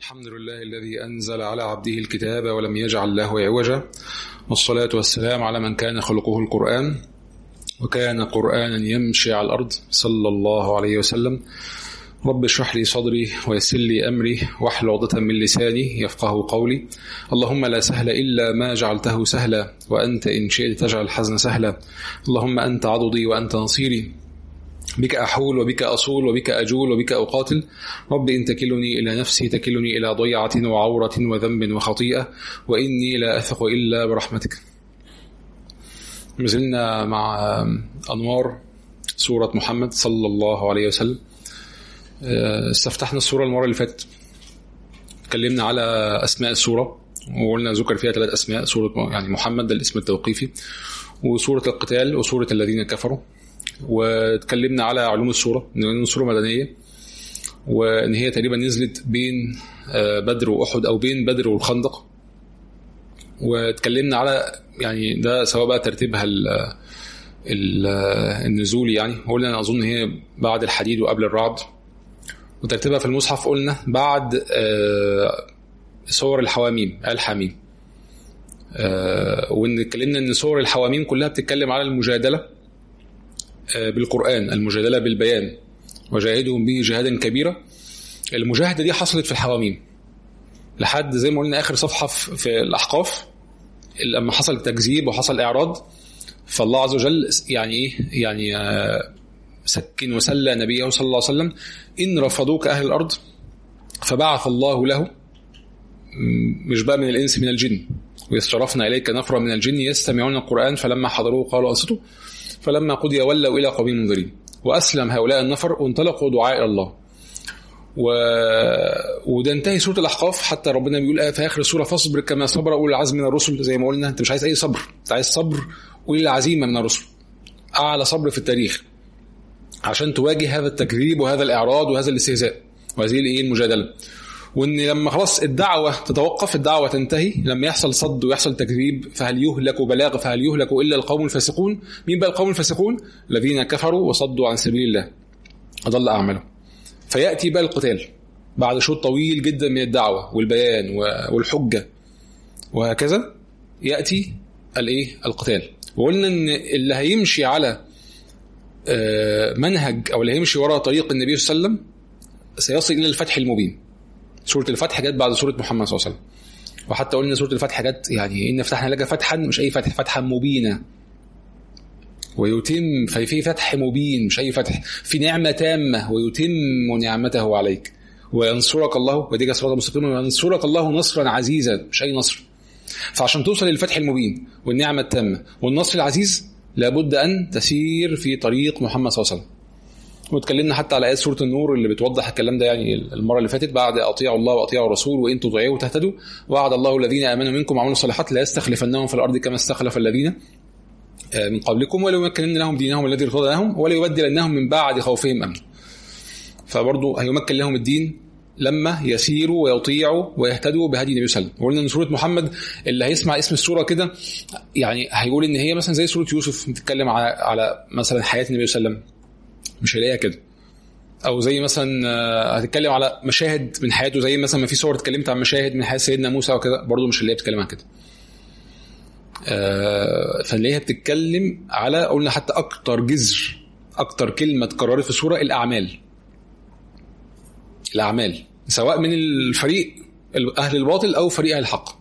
الحمد لله الذي أنزل على عبده الكتاب ولم يجعل له عوجا والصلاة والسلام على من كان خلقه القرآن وكان قرآنا يمشي على الأرض صلى الله عليه وسلم رب اشرح لي صدري ويسر لي أمري واحلل عقدة من لساني يفقه قولي اللهم لا سهل إلا ما جعلته سهلا وأنت إن شئت تجعل الحزن سهلا اللهم أنت عضدي وأنت نصيري بك أحول وبك أصول وبك أجول وبك أقاتل رب إن تكلني إلى نفسي تكلني إلى ضيعة وعورة وذنب وخطيئة وإني لا أثق إلا برحمتك مازلنا مع أنوار سورة محمد صلى الله عليه وسلم استفتحنا السورة المرة اللي فاتت اتكلمنا على أسماء السورة وقلنا ذكر فيها ثلاث أسماء سورة يعني محمد ده الاسم التوقيفي وسورة القتال وسورة الذين كفروا واتكلمنا على علوم السوره ان السوره مدنيه وان هي تقريبا نزلت بين بدر واحد او بين بدر والخندق واتكلمنا على يعني ده سواء بقى ترتيبها ال ال النزولي يعني قلنا انا اظن هي بعد الحديد وقبل الرعد وترتيبها في المصحف قلنا بعد صور الحواميم الحميم وان اتكلمنا ان صور الحواميم كلها بتتكلم على المجادله بالقرآن المجادلة بالبيان وجاهدهم به جهادا كبيرا المجاهدة دي حصلت في الحواميم لحد زي ما قلنا آخر صفحة في الأحقاف لما حصل تكذيب وحصل إعراض فالله عز وجل يعني إيه يعني سكن وسلى نبيه صلى الله عليه وسلم إن رفضوك أهل الأرض فبعث الله له مش بقى من الإنس من الجن ويصرفنا إليك نفرا من الجن يستمعون القرآن فلما حضروه قالوا أنصتوا فلما قضي ولوا الى قوم منذرين واسلم هؤلاء النفر وانطلقوا دعاء الى الله و... وده انتهي سوره الاحقاف حتى ربنا بيقول في اخر السوره فاصبر كما صبر اولي العزم من الرسل زي ما قلنا انت مش عايز اي صبر انت عايز صبر اولي العزيمه من الرسل اعلى صبر في التاريخ عشان تواجه هذا التكذيب وهذا الاعراض وهذا الاستهزاء وهذه الايه المجادله وان لما خلاص الدعوه تتوقف الدعوه تنتهي لما يحصل صد ويحصل تكذيب فهل يهلك بلاغ فهل يهلك الا القوم الفاسقون مين بقى القوم الفاسقون الذين كفروا وصدوا عن سبيل الله اضل اعمالهم فياتي بقى القتال بعد شوط طويل جدا من الدعوه والبيان والحجه وهكذا ياتي الايه القتال وقلنا ان اللي هيمشي على منهج او اللي هيمشي وراء طريق النبي صلى الله عليه وسلم سيصل الى الفتح المبين سوره الفتح جت بعد سوره محمد صلى الله عليه وسلم وحتى قلنا سوره الفتح جت يعني ان فتحنا لك فتحا مش اي فتح فتحا مبينا ويتم ففي فتح مبين مش اي فتح في نعمه تامه ويتم نعمته عليك وينصرك الله وديك صراط المستقيم وينصرك الله نصرا عزيزا مش اي نصر فعشان توصل للفتح المبين والنعمه التامه والنصر العزيز لابد ان تسير في طريق محمد صلى الله عليه وسلم واتكلمنا حتى على ايات سوره النور اللي بتوضح الكلام ده يعني المره اللي فاتت بعد اطيعوا الله واطيعوا الرسول وان تطيعوه تهتدوا وعد الله الذين امنوا منكم وعملوا الصالحات لا يستخلفنهم في الارض كما استخلف الذين من قبلكم وليمكنن لهم دينهم الذي ارتضى لهم وليبدلنهم من بعد خوفهم امنا. فبرضه هيمكن لهم الدين لما يسيروا ويطيعوا ويهتدوا بهدي النبي صلى الله عليه وسلم وقلنا ان سوره محمد اللي هيسمع اسم السوره كده يعني هيقول ان هي مثلا زي سوره يوسف بتتكلم على على مثلا حياه النبي صلى الله عليه وسلم مش هيلاقيها كده او زي مثلا هتتكلم على مشاهد من حياته زي مثلا ما في صور اتكلمت عن مشاهد من حياه سيدنا موسى وكده برضه مش اللي هي بتتكلم عن كده فنلاقيها بتتكلم على قلنا حتى اكتر جذر اكتر كلمه اتكررت في السوره الاعمال الاعمال سواء من الفريق اهل الباطل او فريق اهل الحق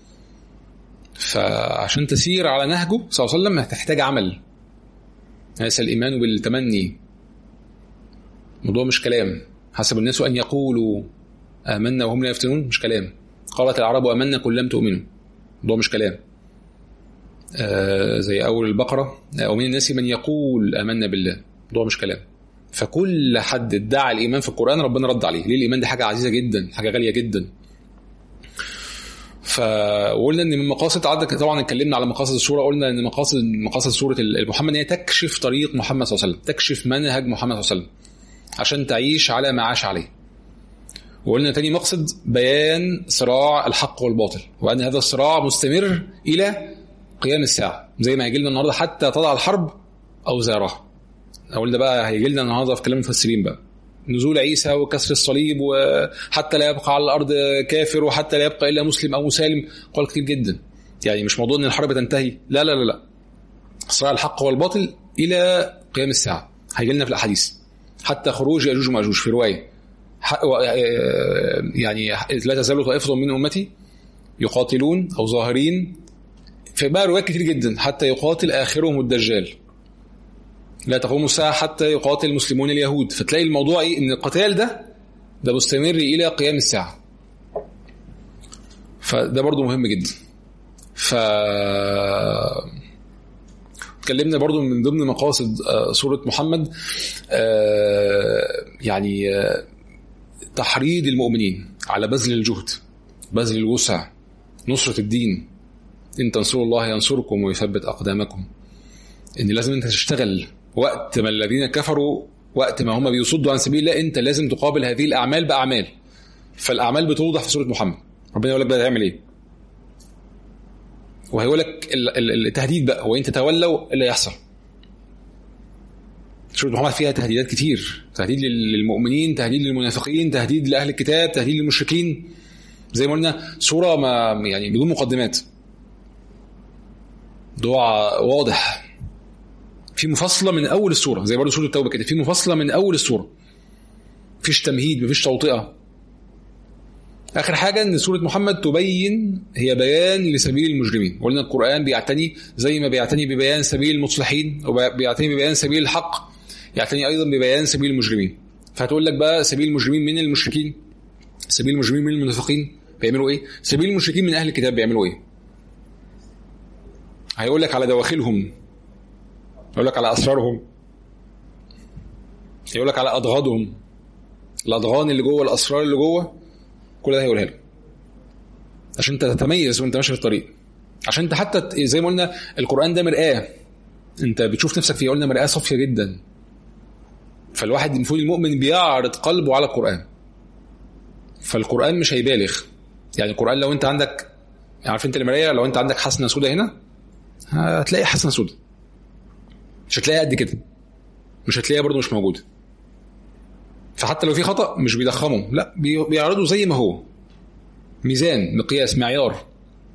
فعشان تسير على نهجه صلى الله عليه وسلم هتحتاج عمل ليس الايمان بالتمني الموضوع مش كلام حسب الناس ان يقولوا امنا وهم لا يفتنون مش كلام قالت العرب امنا قل لم تؤمنوا الموضوع مش كلام آه زي اول البقره ومن الناس من يقول امنا بالله الموضوع مش كلام فكل حد ادعى الايمان في القران ربنا رد عليه ليه الايمان دي حاجه عزيزه جدا حاجه غاليه جدا فقلنا ان من مقاصد طبعا اتكلمنا على مقاصد السوره قلنا ان مقاصد مقاصد سوره محمد هي تكشف طريق محمد صلى الله عليه وسلم تكشف منهج محمد صلى الله عليه وسلم عشان تعيش على ما عاش عليه وقلنا تاني مقصد بيان صراع الحق والباطل وان هذا الصراع مستمر الى قيام الساعه زي ما هيجي لنا النهارده حتى تضع الحرب اوزارها اقول ده بقى هيجي لنا النهارده في كلام المفسرين بقى نزول عيسى وكسر الصليب وحتى لا يبقى على الارض كافر وحتى لا يبقى الا مسلم او مسالم قال كتير جدا يعني مش موضوع ان الحرب تنتهي لا لا لا لا صراع الحق والباطل الى قيام الساعه هيجي لنا في الاحاديث حتى خروج ياجوج وماجوج في روايه يعني لا تزال طائفه من امتي يقاتلون او ظاهرين في بقى روايات كتير جدا حتى يقاتل اخرهم الدجال لا تقوم الساعه حتى يقاتل المسلمون اليهود فتلاقي الموضوع ايه ان القتال ده ده مستمر الى قيام الساعه فده برضو مهم جدا ف اتكلمنا برضو من ضمن مقاصد سورة محمد يعني تحريض المؤمنين على بذل الجهد بذل الوسع نصرة الدين إن تنصروا الله ينصركم ويثبت أقدامكم إن لازم أنت تشتغل وقت ما الذين كفروا وقت ما هم بيصدوا عن سبيل الله أنت لازم تقابل هذه الأعمال بأعمال فالأعمال بتوضح في سورة محمد ربنا يقول لك بقى تعمل إيه وهيقول لك التهديد بقى وإن تتولوا اللي يحصل سورة محمد فيها تهديدات كتير تهديد للمؤمنين تهديد للمنافقين تهديد لأهل الكتاب تهديد للمشركين زي ما قلنا سورة ما يعني بدون مقدمات دعاء واضح في مفصلة من أول السورة زي برضه سورة التوبة كده في مفصلة من أول السورة مفيش تمهيد مفيش توطئة آخر حاجة إن سورة محمد تبين هي بيان لسبيل المجرمين قلنا القرآن بيعتني زي ما بيعتني ببيان سبيل المصلحين وبيعتني ببيان سبيل الحق يعتني أيضا ببيان سبيل المجرمين فهتقول لك بقى سبيل المجرمين من المشركين سبيل المجرمين من المنافقين بيعملوا ايه؟ سبيل المشركين من اهل الكتاب بيعملوا ايه؟ هيقول لك على دواخلهم يقول لك على اسرارهم يقول لك على اضغاضهم الاضغان اللي جوه الاسرار اللي جوه كل ده هيقولها لك عشان انت تتميز وانت ماشي في الطريق عشان انت حتى زي ما قلنا القران ده مرآه انت بتشوف نفسك فيه قلنا مرآه صافيه جدا فالواحد المفروض المؤمن بيعرض قلبه على القران فالقران مش هيبالغ يعني القران لو انت عندك عارف انت المرايه لو انت عندك حسنه سودة هنا هتلاقي حسنه سودة مش هتلاقيها قد كده مش هتلاقيها برضه مش موجوده فحتى لو في خطا مش بيضخمه لا بيعرضه زي ما هو ميزان مقياس معيار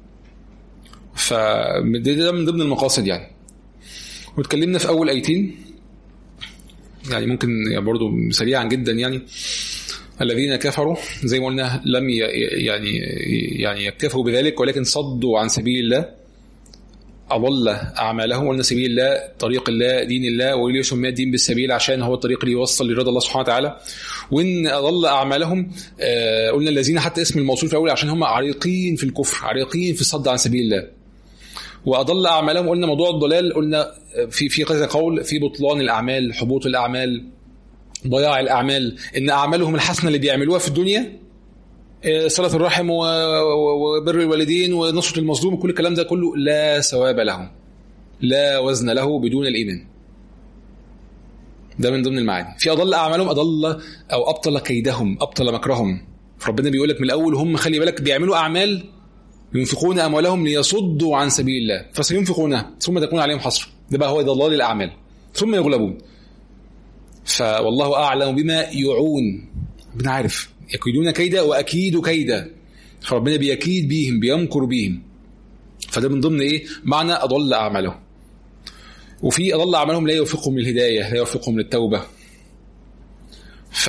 فده من ضمن المقاصد يعني واتكلمنا في اول ايتين يعني ممكن برضه سريعا جدا يعني الذين كفروا زي ما قلنا لم يعني يعني يكتفوا بذلك ولكن صدوا عن سبيل الله أضل أعمالهم قلنا سبيل الله طريق الله دين الله وليه سمي الدين بالسبيل عشان هو الطريق اللي يوصل لرضا الله سبحانه وتعالى وإن أضل أعمالهم آه قلنا الذين حتى اسم الموصول في الأول عشان هم عريقين في الكفر عريقين في الصد عن سبيل الله وأضل أعمالهم قلنا موضوع الضلال قلنا في في كذا قول في بطلان الأعمال حبوط الأعمال ضياع الأعمال إن أعمالهم الحسنة اللي بيعملوها في الدنيا صلة الرحم وبر الوالدين ونصرة المظلوم كل الكلام ده كله لا ثواب له لا وزن له بدون الإيمان ده من ضمن المعاني في أضل أعمالهم أضل أو أبطل كيدهم أبطل مكرهم فربنا بيقول لك من الأول هم خلي بالك بيعملوا أعمال ينفقون أموالهم ليصدوا عن سبيل الله فسينفقونها ثم تكون عليهم حسرة ده بقى هو ضلال الأعمال ثم يغلبون فوالله أعلم بما يعون ربنا عارف يكيدون كيدا واكيد كيدا فربنا بيكيد بيهم بيمكر بيهم فده من ضمن ايه معنى اضل اعمالهم وفي اضل اعمالهم لا يوفقهم للهدايه لا يوفقهم للتوبه ف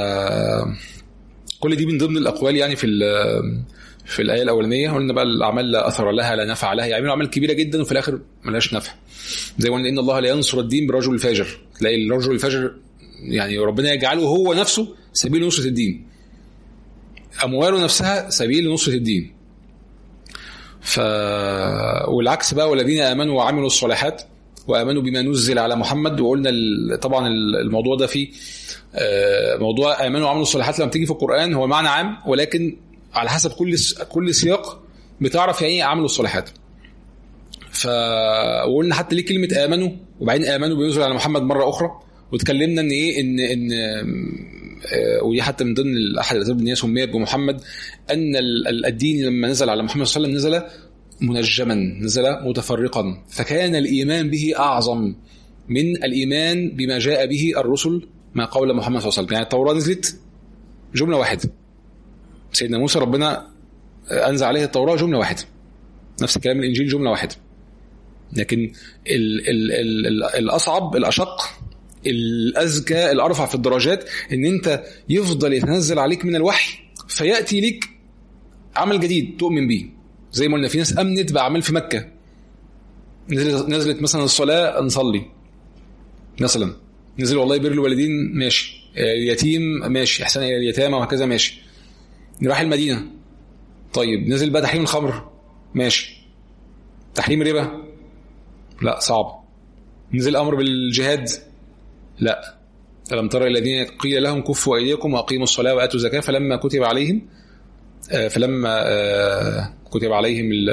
كل دي من ضمن الاقوال يعني في في الايه الاولانيه قلنا بقى الاعمال لا اثر لها لا نفع لها يعملوا اعمال كبيره جدا وفي الاخر ملهاش نفع زي ما قلنا ان الله لا ينصر الدين برجل الفاجر تلاقي الرجل الفاجر يعني ربنا يجعله هو نفسه سبيل نصره الدين امواله نفسها سبيل لنصره الدين ف والعكس بقى والذين امنوا وعملوا الصالحات وامنوا بما نزل على محمد وقلنا طبعا الموضوع ده فيه موضوع امنوا وعملوا الصالحات لما تيجي في القران هو معنى عام ولكن على حسب كل كل سياق بتعرف يعني ايه عملوا الصالحات ف وقلنا حتى ليه كلمه امنوا وبعدين امنوا بينزل على محمد مره اخرى واتكلمنا ان ايه ان ان ودي حتى من ضمن احد الاسباب ان هي سميت بمحمد ان الدين لما نزل على محمد صلى الله عليه وسلم نزل منجما نزل متفرقا فكان الايمان به اعظم من الايمان بما جاء به الرسل ما قول محمد صلى الله عليه وسلم يعني التوراه نزلت جمله واحده سيدنا موسى ربنا انزل عليه التوراه جمله واحده نفس الكلام الانجيل جمله واحده لكن ال ال ال ال الاصعب الاشق الازكى الارفع في الدرجات ان انت يفضل يتنزل عليك من الوحي فياتي لك عمل جديد تؤمن بيه زي ما قلنا في ناس امنت باعمال في مكه نزلت نزلت مثلا الصلاه نصلي مثلا نزل والله بر الوالدين ماشي اليتيم ماشي احسان الى اليتامى وهكذا ماشي نروح المدينه طيب نزل بقى تحريم الخمر ماشي تحريم ربا لا صعب نزل امر بالجهاد لا ألم ترى الذين قيل لهم كفوا أيديكم وأقيموا الصلاة وآتوا الزكاة فلما كتب عليهم فلما كتب عليهم ال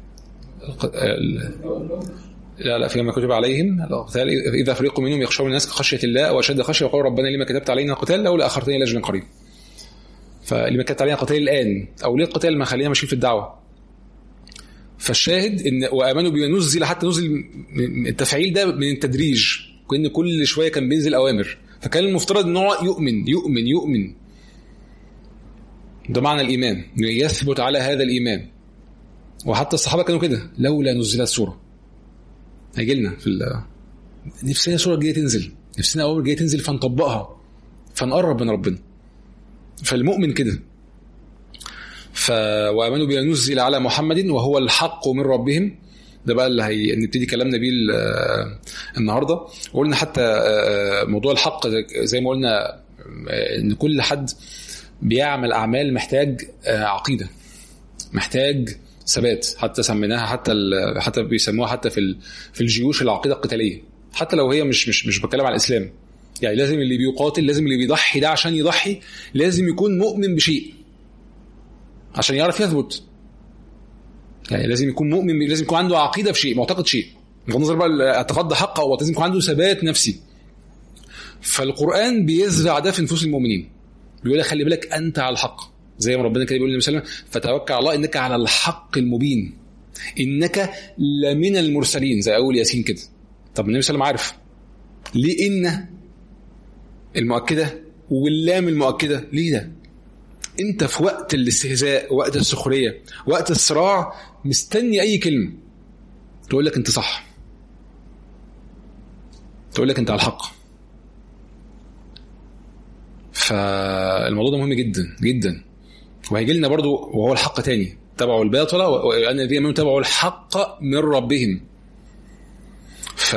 لا لا فلما كتب عليهم القتال إذا فريق منهم يخشون الناس كخشية الله وأشد خشية وقالوا ربنا لما كتبت علينا القتال لولا أخرتني إلى أجل قريب فلما كتبت علينا القتال الآن أو ليه القتال ما خلينا ماشيين في الدعوة فالشاهد ان وامنوا بما نزل حتى نزل التفعيل ده من التدريج كان كل شويه كان بينزل اوامر فكان المفترض ان هو يؤمن يؤمن يؤمن ده معنى الايمان يثبت على هذا الايمان وحتى الصحابه كانوا كده لولا نزلت سوره هيجي لنا في ال... نفسنا سوره جايه تنزل نفسنا اوامر جايه تنزل فنطبقها فنقرب من ربنا فالمؤمن كده ف وامنوا بما نزل على محمد وهو الحق من ربهم ده بقى اللي هي نبتدي كلامنا بيه النهارده وقلنا حتى موضوع الحق زي ما قلنا ان كل حد بيعمل اعمال محتاج عقيده محتاج ثبات حتى سميناها حتى حتى بيسموها حتى في في الجيوش العقيده القتاليه حتى لو هي مش مش مش بتكلم على الاسلام يعني لازم اللي بيقاتل لازم اللي بيضحي ده عشان يضحي لازم يكون مؤمن بشيء عشان يعرف يثبت يعني لازم يكون مؤمن لازم يكون عنده عقيده في شيء معتقد شيء بغض النظر بقى الاعتقاد ده حق او لازم يكون عنده ثبات نفسي فالقران بيزرع ده في نفوس المؤمنين بيقول لك خلي بالك انت على الحق زي ما ربنا كده بيقول للنبي صلى الله عليه وسلم فتوكل على الله انك على الحق المبين انك لمن المرسلين زي اول ياسين كده طب النبي صلى الله عليه وسلم عارف ليه ان المؤكده واللام المؤكده ليه ده انت في وقت الاستهزاء وقت السخريه وقت الصراع مستني اي كلمه تقول لك انت صح تقول لك انت على الحق فالموضوع ده مهم جدا جدا وهيجي لنا برضو وهو الحق تاني تبعوا الباطل وان الذين امنوا تبعوا الحق من ربهم ف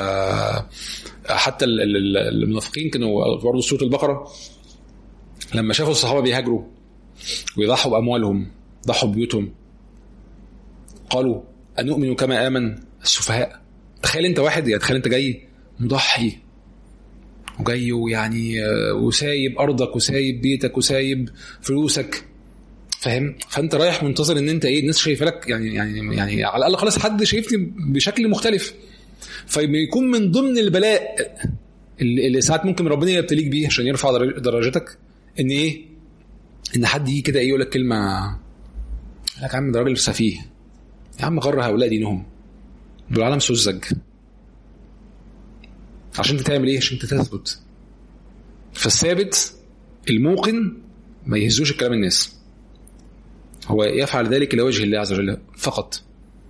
حتى المنافقين كانوا برضه سوره البقره لما شافوا الصحابه بيهاجروا ويضحوا باموالهم ضحوا ببيوتهم قالوا أنؤمن كما آمن السفهاء تخيل أنت واحد يعني تخيل أنت جاي مضحي وجاي ويعني وسايب أرضك وسايب بيتك وسايب فلوسك فاهم فانت رايح منتظر ان انت ايه الناس شايفه لك يعني يعني يعني على الاقل خلاص حد شايفني بشكل مختلف فيكون من ضمن البلاء اللي ساعات ممكن ربنا يبتليك بيه عشان يرفع درجتك ان ايه ان حد يجي كده يقول لك كلمه لك يا عم ده راجل سفيه يا عم غر هؤلاء دينهم دول عالم سذج عشان انت تعمل ايه عشان انت تثبت فالثابت الموقن ما يهزوش الكلام الناس هو يفعل ذلك لوجه الله عز وجل فقط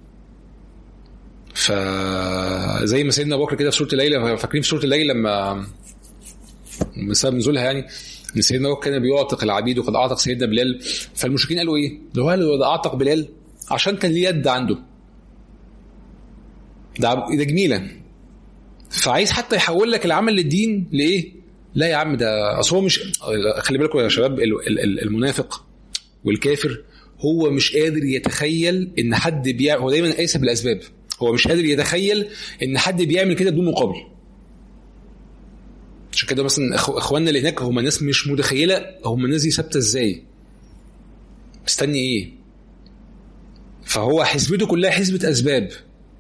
فزي ما سيدنا ابو بكر كده في سوره الليل فاكرين في سوره الليل لما بسبب نزولها يعني ان سيدنا ابو بكر كان بيعتق العبيد وقد اعتق سيدنا بلال فالمشركين قالوا ايه؟ ده هو قالوا ده اعتق بلال عشان كان ليه يد عنده ده ده جميله فعايز حتى يحول لك العمل للدين لايه؟ لا يا عم ده اصل هو مش خلي بالكم يا شباب المنافق والكافر هو مش قادر يتخيل ان حد بيعمل هو دايما قايس بالاسباب هو مش قادر يتخيل ان حد بيعمل كده بدون مقابل عشان كده مثلا اخواننا اللي هناك هم ناس مش متخيله هم الناس دي ثابته ازاي مستني ايه فهو حسبته كلها حسبه اسباب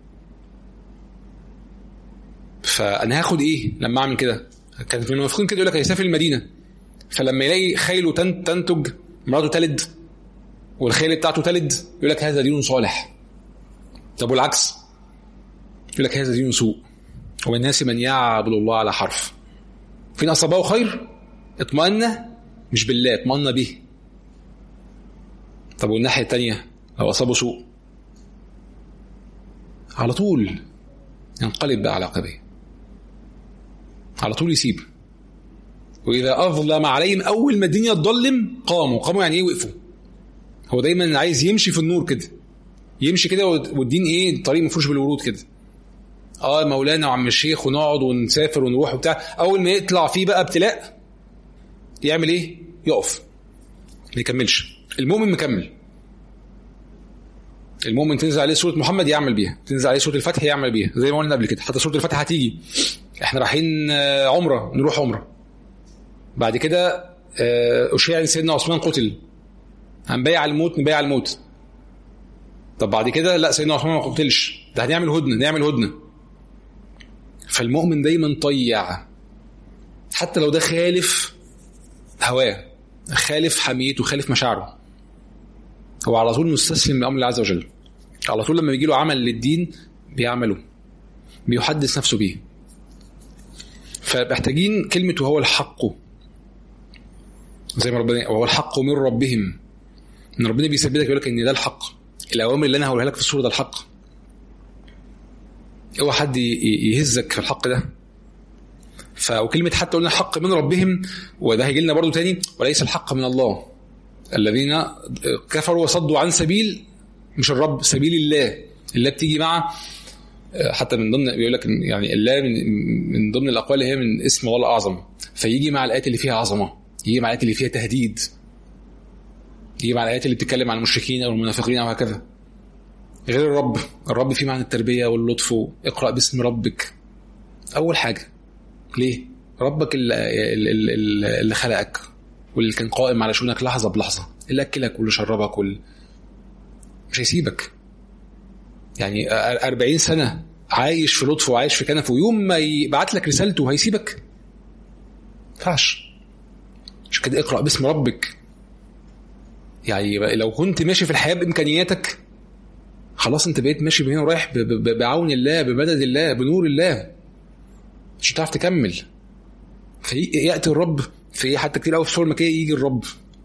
فانا هاخد ايه لما اعمل كده كان في المنافقين كده يقول لك هيسافر المدينه فلما يلاقي خيله تنتج مراته تلد والخيل بتاعته تلد يقول لك هذا دين صالح طب والعكس يقول لك هذا دين سوء ومن الناس من يعبد الله على حرف فين اصابه خير اطمأن مش بالله اطمأن به طب والناحيه الثانيه لو اصابه سوء على طول ينقلب بقى على عقبيه على طول يسيب واذا اظلم عليهم اول ما الدنيا تضلم قاموا قاموا يعني ايه وقفوا هو دايما عايز يمشي في النور كده يمشي كده والدين ايه الطريق مفروش بالورود كده اه مولانا وعم الشيخ ونقعد ونسافر ونروح وبتاع اول ما يطلع فيه بقى ابتلاء يعمل ايه يقف ما يكملش المؤمن مكمل المؤمن تنزل عليه سوره محمد يعمل بيها تنزل عليه سوره الفتح يعمل بيها زي ما قلنا قبل كده حتى سوره الفتح هتيجي احنا رايحين عمره نروح عمره بعد كده اشيع ان سيدنا عثمان قتل هنبيع الموت نبيع الموت طب بعد كده لا سيدنا عثمان ما قتلش ده هنعمل هدنه نعمل هدنه فالمؤمن دايما طيع حتى لو ده خالف هواه خالف حميته خالف مشاعره هو على طول مستسلم لامر الله عز وجل على طول لما بيجي له عمل للدين بيعمله بيحدث نفسه بيه فمحتاجين كلمة وهو الحق زي ما ربنا وهو الحق من ربهم ان ربنا بيثبتك يقول لك ان ده الحق الاوامر اللي انا هقولها لك في السوره ده الحق اوعى حد يهزك في الحق ده ف وكلمه حتى قلنا الحق من ربهم وده هيجي لنا برضه تاني وليس الحق من الله الذين كفروا وصدوا عن سبيل مش الرب سبيل الله الله بتيجي مع حتى من ضمن بيقول لك يعني الله من, من ضمن الاقوال هي من اسم الله الاعظم فيجي مع الايات اللي فيها عظمه يجي مع الايات اللي فيها تهديد يجي مع الايات اللي بتتكلم عن المشركين او المنافقين او هكذا غير الرب الرب فيه معنى التربيه واللطف اقرا باسم ربك اول حاجه ليه ربك اللي, اللي, اللي خلقك واللي كان قائم على شؤونك لحظه بلحظه اللي اكلك واللي شربك واللي مش هيسيبك يعني 40 سنه عايش في لطفه وعايش في كنفه ويوم ما يبعت لك رسالته هيسيبك ينفعش عشان كده اقرا باسم ربك يعني لو كنت ماشي في الحياه بامكانياتك خلاص انت بقيت ماشي من هنا ورايح بعون الله بمدد الله بنور الله مش هتعرف تكمل فياتي الرب في حتى كتير قوي في الصور المكيه يجي الرب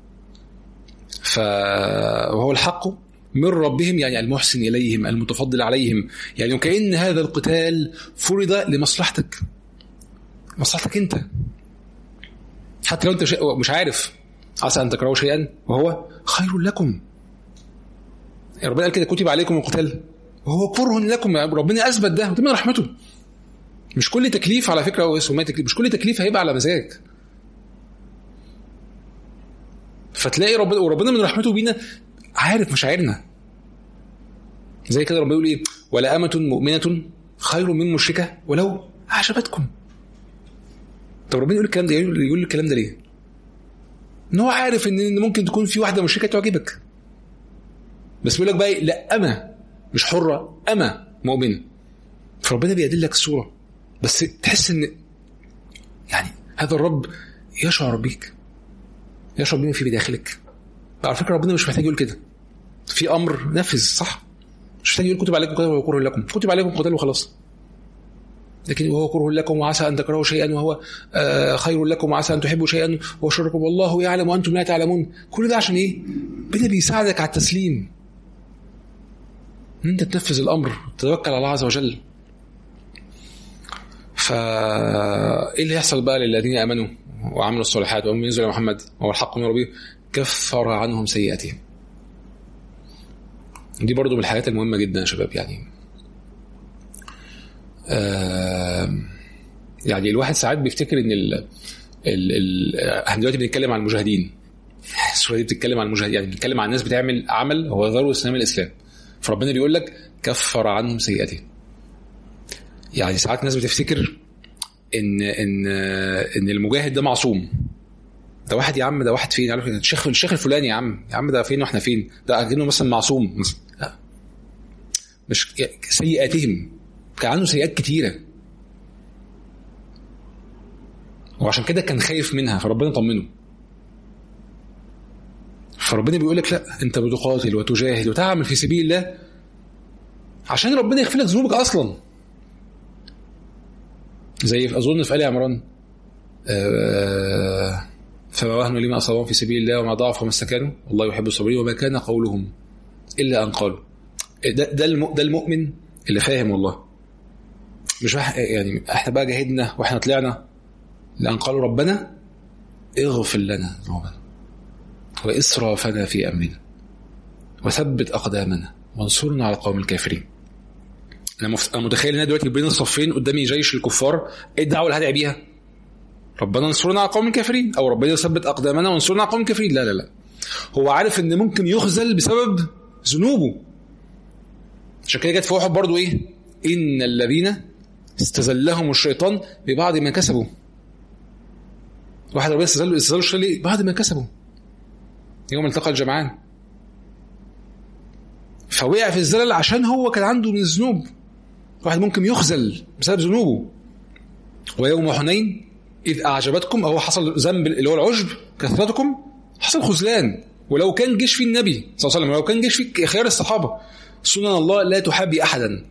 فهو الحق من ربهم يعني المحسن اليهم المتفضل عليهم يعني وكأن هذا القتال فرض لمصلحتك مصلحتك انت حتى لو انت مش عارف عسى ان تكرهوا شيئا وهو خير لكم ربنا قال كده كتب عليكم القتال وهو كره لكم ربنا اثبت ده وده من رحمته مش كل تكليف على فكره هو اسمه تكليف مش كل تكليف هيبقى على مزاجك فتلاقي ربنا وربنا من رحمته بينا عارف مشاعرنا زي كده ربنا يقول ايه ولا أمة مؤمنة خير من مشركة ولو أعجبتكم طب ربنا يقول الكلام ده يقول الكلام ده ليه؟ ان هو عارف ان ممكن تكون في واحده مشركه تعجبك بس بيقول لك بقى لا أما مش حرة أما مؤمنة فربنا بيدلك الصورة بس تحس ان يعني هذا الرب يشعر بيك يشعر بما في بداخلك على فكرة ربنا مش محتاج يقول كده في أمر نفذ صح مش محتاج يقول كتب عليكم قتال وهو كره لكم كتب عليكم قتال وخلاص لكن وهو كره لكم وعسى ان تكرهوا شيئا وهو خير لكم وعسى ان تحبوا شيئا وهو شر لكم والله يعلم وانتم لا تعلمون كل ده عشان ايه؟ ربنا بيساعدك على التسليم ان انت تنفذ الامر تتوكل على الله عز وجل فا ايه اللي يحصل بقى للذين امنوا وعملوا الصالحات وهم ينزل محمد وهو الحق من ربهم كفر عنهم سيئاتهم دي برضو من الحاجات المهمة جدا يا شباب يعني آه يعني الواحد ساعات بيفتكر ان ال ال ال احنا دلوقتي بنتكلم عن المجاهدين السوره دي بتتكلم عن المجاهدين يعني بنتكلم عن ناس بتعمل عمل هو ذروه اسلام الاسلام فربنا بيقول لك كفر عنهم سيئاتهم يعني ساعات الناس بتفتكر ان ان ان المجاهد ده معصوم ده واحد يا عم ده واحد فين عارف الشيخ الشيخ الفلاني يا عم يا عم ده فين واحنا فين ده اكنه مثلا معصوم مثلا لا مش سيئاتهم كان عنده سيئات كتيره وعشان كده كان خايف منها فربنا طمنه فربنا بيقول لك لا انت بتقاتل وتجاهد وتعمل في سبيل الله عشان ربنا يغفر لك ذنوبك اصلا زي اظن في ال عمران آه، فما وهنوا لما اصابهم في سبيل الله وما ضعفوا وما استكانوا والله يحب الصابرين وما كان قولهم الا ان قالوا ده ده الم- ده المؤمن اللي فاهم والله مش واحد يعني احنا بقى جاهدنا واحنا طلعنا لان قالوا ربنا اغفر لنا ذنوبنا واسرافنا في امرنا وثبت اقدامنا وانصرنا على القوم الكافرين انا مف- أنا متخيل ان انا دلوقتي بين الصفين قدامي جيش الكفار ايه الدعوه اللي هدعي بيها؟ ربنا انصرنا على القوم الكافرين او ربنا يثبت اقدامنا وانصرنا على القوم الكافرين لا لا لا هو عارف ان ممكن يخذل بسبب ذنوبه عشان كده جت في واحد برضو ايه ان الذين استزلهم الشيطان ببعض ما كسبوا واحد ربنا استزلوا استزلوا الشيطان ليه؟ بعد ما كسبوا يوم التقى الجمعان فوقع في الزلل عشان هو كان عنده من الذنوب واحد ممكن يخزل بسبب ذنوبه ويوم حنين إذ أعجبتكم أو حصل ذنب اللي هو العجب كثرتكم حصل خذلان ولو كان جيش في النبي صلى الله عليه وسلم ولو كان جيش في خيار الصحابة سنن الله لا تحابي أحدا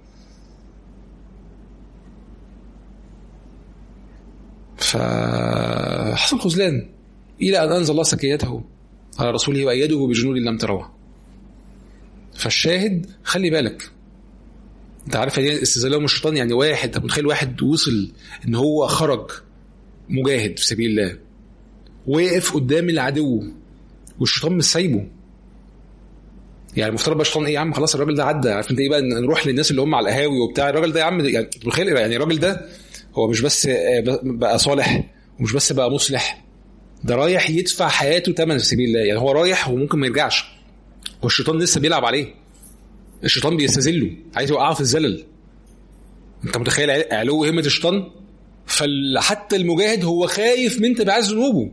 فحصل خذلان إلى أن أنزل الله سكيته على رسوله وأيده بجنود لم تروها فالشاهد خلي بالك انت عارف يعني استزلام الشيطان يعني واحد انت متخيل واحد وصل ان هو خرج مجاهد في سبيل الله وقف قدام العدو والشيطان مش سايبه يعني المفترض بقى الشيطان ايه يا عم خلاص الراجل ده عدى عارف انت ايه بقى نروح للناس اللي هم على القهاوي وبتاع الراجل ده يا عم يعني متخيل يعني الراجل ده هو مش بس بقى صالح ومش بس بقى مصلح ده رايح يدفع حياته ثمن في سبيل الله يعني هو رايح وممكن ما يرجعش والشيطان لسه بيلعب عليه الشيطان بيستذله عايز يوقعه في الزلل انت متخيل علو همه الشيطان فحتى المجاهد هو خايف من تبعات ذنوبه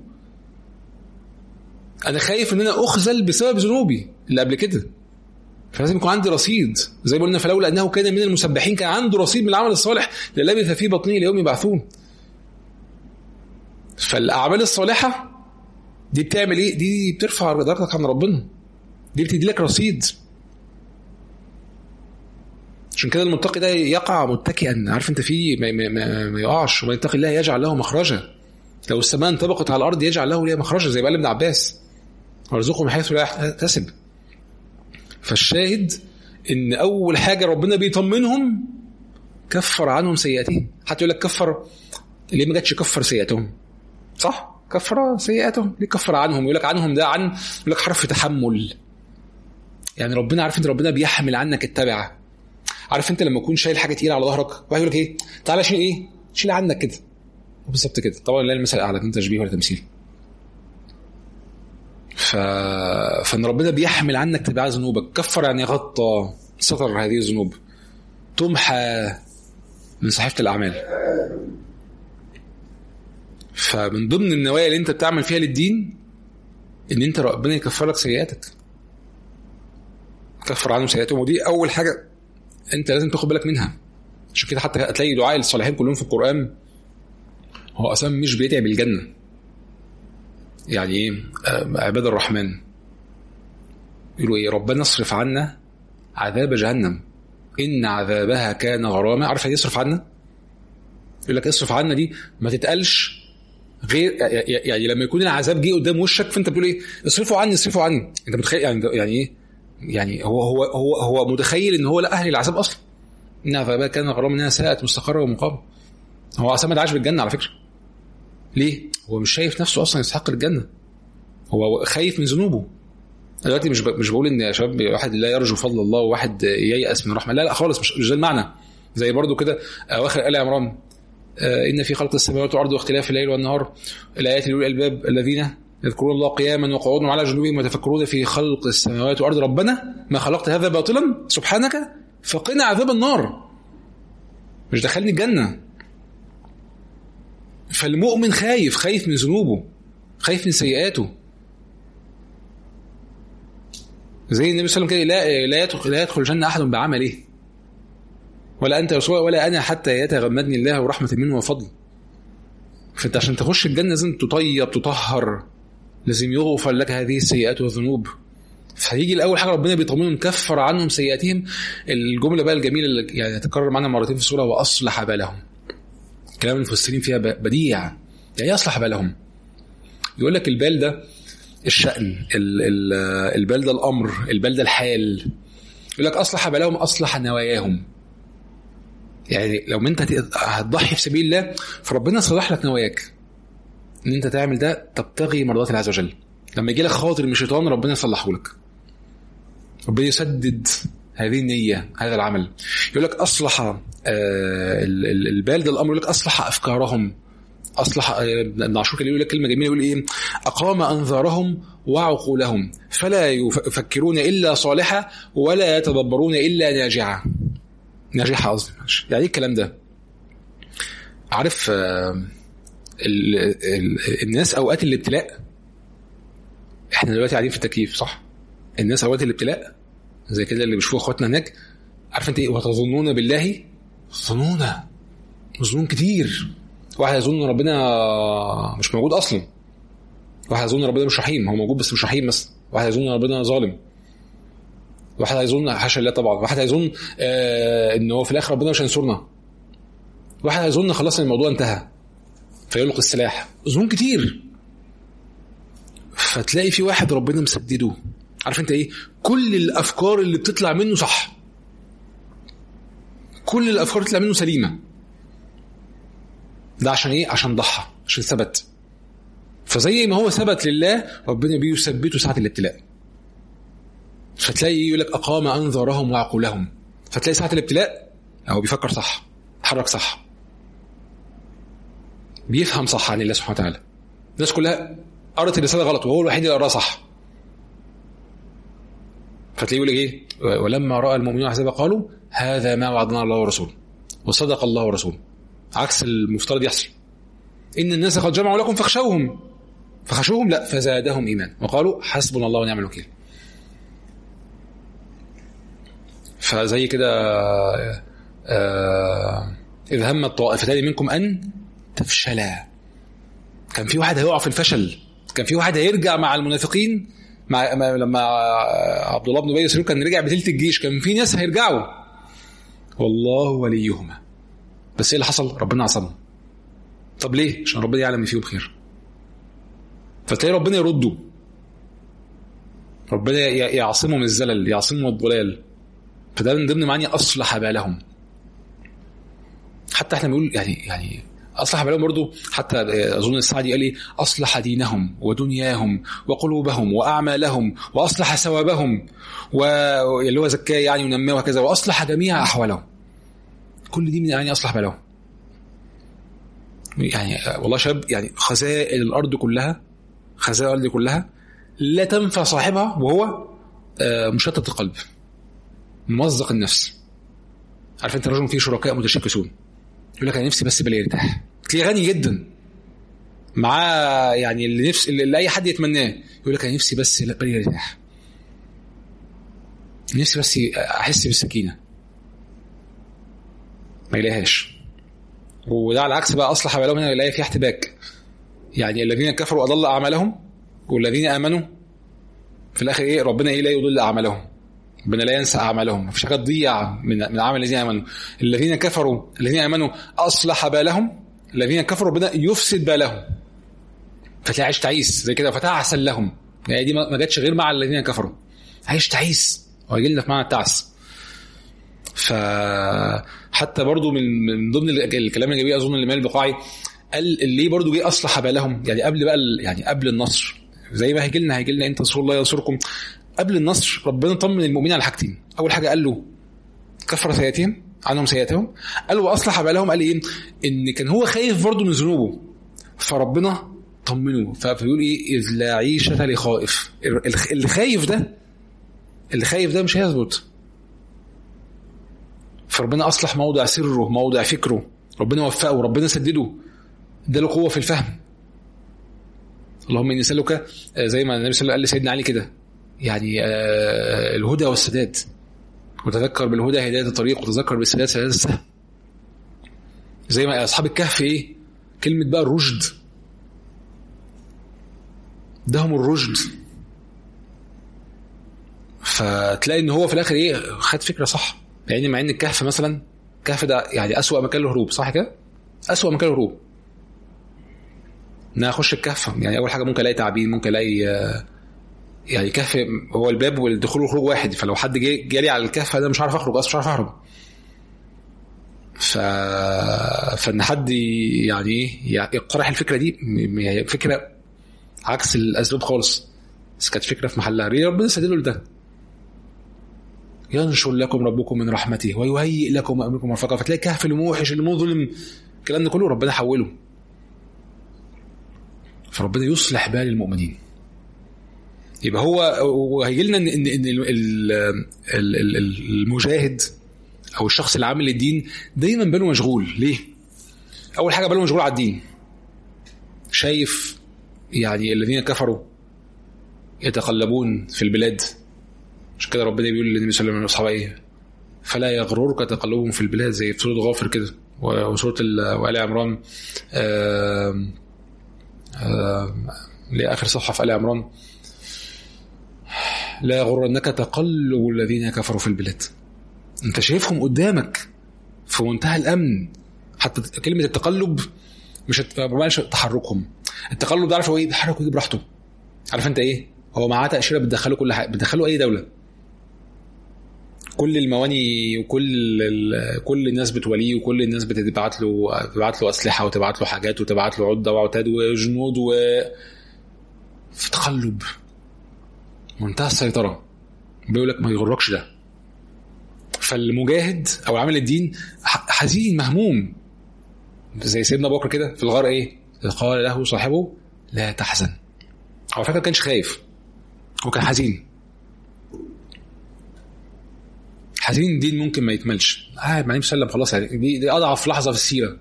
انا خايف ان انا اخذل بسبب ذنوبي اللي قبل كده فلازم يكون عندي رصيد زي ما قلنا فلولا انه كان من المسبحين كان عنده رصيد من العمل الصالح للبث في بطنه ليوم يبعثون فالاعمال الصالحه دي بتعمل ايه دي بترفع درجتك عن ربنا دي بتدي لك رصيد عشان كده المتقي ده يقع متكئا عارف انت فيه ما, ما, ما, ما يقعش ومن يتقي الله يجعل له مخرجا لو السماء انطبقت على الارض يجعل له ليها مخرجا زي ما قال ابن عباس وارزقه من حيث لا يحتسب فالشاهد ان اول حاجه ربنا بيطمنهم كفر عنهم سيئاتهم حتى يقول لك كفر ليه ما جاتش كفر سيئاتهم صح كفر سيئاتهم ليه كفر عنهم يقول لك عنهم ده عن يقول لك حرف تحمل يعني ربنا عارف انت ربنا بيحمل عنك التبعه عارف انت لما تكون شايل حاجه تقيله على ظهرك واحد يقول لك ايه تعالى شيل ايه شيل عنك كده بالظبط كده طبعا لا المثل الاعلى ده تشبيه ولا تمثيل ف... فان ربنا بيحمل عنك تبع ذنوبك كفر يعني غطى ستر هذه الذنوب تمحى من صحيفه الاعمال فمن ضمن النوايا اللي انت بتعمل فيها للدين ان انت ربنا يكفر لك سيئاتك كفر عنهم سيئاتهم ودي اول حاجه انت لازم تاخد بالك منها عشان كده حتى هتلاقي دعاء الصالحين كلهم في القران هو اصلا مش بيدعي بالجنه يعني ايه عباد الرحمن يقولوا ايه ربنا اصرف عنا عذاب جهنم ان عذابها كان غراما عارف يعني يصرف عنا يقول لك اصرف عنا دي ما تتقالش غير يعني لما يكون العذاب جه قدام وشك فانت بتقول ايه اصرفوا عني اصرفوا عني انت متخيل يعني يعني ايه يعني هو هو هو هو متخيل ان هو لا اهل العذاب اصلا ان عذابها كان غرام انها ساءت مستقره ومقامه هو اصلا ما عاش بالجنه على فكره ليه؟ هو مش شايف نفسه اصلا يستحق الجنه هو خايف من ذنوبه دلوقتي مش مش بقول ان يا شباب واحد لا يرجو فضل الله وواحد ييأس من رحمه لا لا خالص مش, مش ده المعنى زي برضو كده اواخر ال عمران ان في خلق السماوات والارض واختلاف الليل والنهار الايات لاولي الالباب الذين يذكرون الله قياما وقعودا وعلى جنوبهم ويتفكرون في خلق السماوات والارض ربنا ما خلقت هذا باطلا سبحانك فقنا عذاب النار مش دخلني الجنه فالمؤمن خايف خايف من ذنوبه خايف من سيئاته زي النبي صلى الله عليه وسلم كده لا لا يدخل لا يدخل الجنه احد بعمله ولا انت رسول ولا انا حتى يتغمدني الله ورحمه منه وفضل فانت عشان تخش الجنه لازم تطيب تطهر لازم يغفر لك هذه السيئات والذنوب فهيجي الاول حاجه ربنا بيطمنهم كفر عنهم سيئاتهم الجمله بقى الجميله اللي يعني تكرر معنا مرتين في السوره واصلح بالهم كلام المفسرين فيها بديع يعني ايه اصلح بالهم يقول لك البال ده الشأن ال- ال- البال ده الامر البال ده الحال يقول لك اصلح بالهم اصلح نواياهم يعني لو انت هت- هتضحي في سبيل الله فربنا يصلح لك نواياك ان انت تعمل ده تبتغي مرضات الله عز وجل لما يجي لك خاطر من الشيطان ربنا يصلحه لك ربنا يسدد هذه النية هذا العمل يقول لك أصلح آه، ال- ال- البال ده الأمر يقول لك أصلح أفكارهم أصلح آه، ابن عاشور كان يقول لك كلمة جميلة يقول إيه أقام أنظارهم وعقولهم فلا يف- يفكرون إلا صالحا ولا يتدبرون إلا ناجعا ناجحة قصدي معلش. يعني إيه الكلام ده عارف آه، ال- ال- الناس أوقات الابتلاء احنا دلوقتي قاعدين في التكييف صح الناس اوقات الابتلاء زي كده اللي بيشوفوا اخواتنا هناك عارف انت ايه وتظنون بالله ظنون ظنون كتير واحد يظن ان ربنا مش موجود اصلا واحد يظن ان ربنا مش رحيم هو موجود بس مش رحيم بس واحد يظن ان ربنا ظالم واحد هيظن حاشا لله طبعا واحد هيظن آه ان هو في الاخر ربنا مش هينصرنا واحد هيظن خلاص ان الموضوع انتهى فيلقي السلاح ظنون كتير فتلاقي في واحد ربنا مسدده عارف انت ايه كل الافكار اللي بتطلع منه صح كل الافكار اللي بتطلع منه سليمه ده عشان ايه عشان ضحى عشان ثبت فزي ما هو ثبت لله ربنا بيثبته ساعه الابتلاء فتلاقي يقول لك اقام انظارهم وعقولهم فتلاقي ساعه الابتلاء هو بيفكر صح اتحرك صح بيفهم صح عن الله سبحانه وتعالى الناس كلها قرأت الرساله غلط وهو الوحيد اللي قراها صح فتلاقيه يقول لك ايه ولما راى المؤمنون الاحزاب قالوا هذا ما وعدنا الله ورسوله وصدق الله ورسوله عكس المفترض يحصل ان الناس قد جمعوا لكم فاخشوهم فخشوهم لا فزادهم ايمان وقالوا حسبنا الله ونعم الوكيل فزي كده آه، اذ هم الطائفتان منكم ان تفشلا كان في واحد هيقع في الفشل كان في واحد هيرجع مع المنافقين مع مع- لما عبد الله بن ابي سلول كان رجع بتلت الجيش كان في ناس هيرجعوا والله وليهما بس ايه اللي حصل ربنا عصمهم طب ليه عشان ربنا يعلم ان فيهم خير فتلاقي ربنا يرده ربنا ي- يعصمهم من الزلل يعصمهم من الضلال فده من ضمن معاني اصلح بالهم حتى احنا بنقول يعني يعني اصلح بالهم برضو حتى اظن السعدي قال ايه اصلح دينهم ودنياهم وقلوبهم واعمالهم واصلح ثوابهم واللي هو زكاه يعني ونماه وهكذا واصلح جميع احوالهم كل دي من يعني اصلح بالهم يعني والله شاب يعني خزائن الارض كلها خزائن الارض كلها لا تنفع صاحبها وهو آه، مشتت القلب ممزق النفس عارف انت رجل فيه شركاء متشكسون يقول لك انا نفسي بس بالي يرتاح تلاقيه غني جدا معاه يعني اللي نفس اللي اي حد يتمناه يقول لك انا نفسي بس بالي يرتاح نفسي بس احس بالسكينه ما يلاقيهاش وده على العكس بقى اصلح بالهم هنا يلاقي فيه احتباك يعني الذين كفروا اضل اعمالهم والذين امنوا في الاخر ايه ربنا ايه لا يضل اعمالهم ربنا لا ينسى اعمالهم مفيش حاجه تضيع من من عمل الذين امنوا الذين كفروا الذين امنوا اصلح بالهم الذين كفروا ربنا يفسد بالهم فتلاقي عايش تعيس زي كده فتعسل لهم يعني دي ما ما جاتش غير مع الذين كفروا عايش تعيس وهيجي لنا في معنى التعس فحتى برضو من من ضمن ال- الكلام اللي جابيه اظن الامام البقاعي قال ليه برضو جه اصلح بالهم يعني قبل بقى ال- يعني قبل النصر زي ما هيجي لنا هيجي لنا ان تنصروا الله ينصركم قبل النصر ربنا طمن المؤمنين على حاجتين اول حاجه قال له كفر سيئاتهم عنهم سيئاتهم قال واصلح بالهم قال ايه ان كان هو خايف برضه من ذنوبه فربنا طمنه فبيقول ايه اذ لا عيشه لخائف الخ- اللي خايف ده اللي خايف ده مش هيثبت فربنا اصلح موضع سره موضع فكره ربنا وفقه ربنا سدده اداله قوه في الفهم اللهم اني اسالك آه، زي ما النبي صلى الله عليه وسلم قال لسيدنا علي كده يعني آه، الهدى والسداد وتذكر بالهدى هدايه الطريق وتذكر بالسداد سداد السهم زي ما اصحاب الكهف ايه كلمه بقى الرشد اداهم الرشد فتلاقي ان هو في الاخر ايه خد فكره صح يعني مع ان الكهف مثلا الكهف ده يعني اسوأ مكان للهروب صح كده؟ اسوأ مكان للهروب انا اخش الكهف يعني اول حاجه ممكن الاقي تعبين ممكن الاقي آه، يعني كهف هو الباب والدخول والخروج واحد فلو حد جه جالي على الكهف انا مش عارف اخرج اصلا مش عارف اهرب ف... فان حد يعني ايه يقترح الفكره دي م- هي فكره عكس الاسباب خالص بس كانت فكره في محلها ليه ربنا سدله لده ينشر لكم ربكم من رحمته ويهيئ لكم امركم مرفقا فتلاقي كهف الموحش المظلم الكلام ده كله ربنا حوله فربنا يصلح بال المؤمنين يبقى هو وهيجي لنا ان ان إن ال- ال- ال- ال- المجاهد او الشخص اللي عامل الدين دايما باله مشغول ليه؟ اول حاجه باله مشغول على الدين شايف يعني الذين كفروا يتقلبون في البلاد عشان كده ربنا بيقول للنبي صلى الله عليه وسلم واصحابه ايه؟ فلا يغررك تقلبهم في البلاد زي في سوره غافر كده وسوره ال- وآل عمران آم، آم، لاخر صفحه في آل عمران لا يغرنك تقلب الذين كفروا في البلاد انت شايفهم قدامك في منتهى الامن حتى كلمه التقلب مش الت- ما بقاش تحركهم التقلب ده عارف هو ايه بيتحرك ويجي براحته عارف انت ايه هو معاه تاشيره بتدخله كل حاجه بتدخله اي دوله كل المواني وكل ال... كل الناس بتوليه وكل الناس بتبعت له بتبعت له اسلحه وتبعت له حاجات وتبعت له عده وعتاد وجنود و في تقلب منتهى السيطره بيقول لك ما يغركش ده فالمجاهد او عامل الدين ح- حزين مهموم زي سيدنا ابو بكر كده في الغار ايه قال له صاحبه لا تحزن هو فاكر كانش خايف هو كان حزين حزين الدين ممكن ما يكملش قاعد مع النبي صلى الله عليه وسلم خلاص يعني دي, دي اضعف لحظه في السيره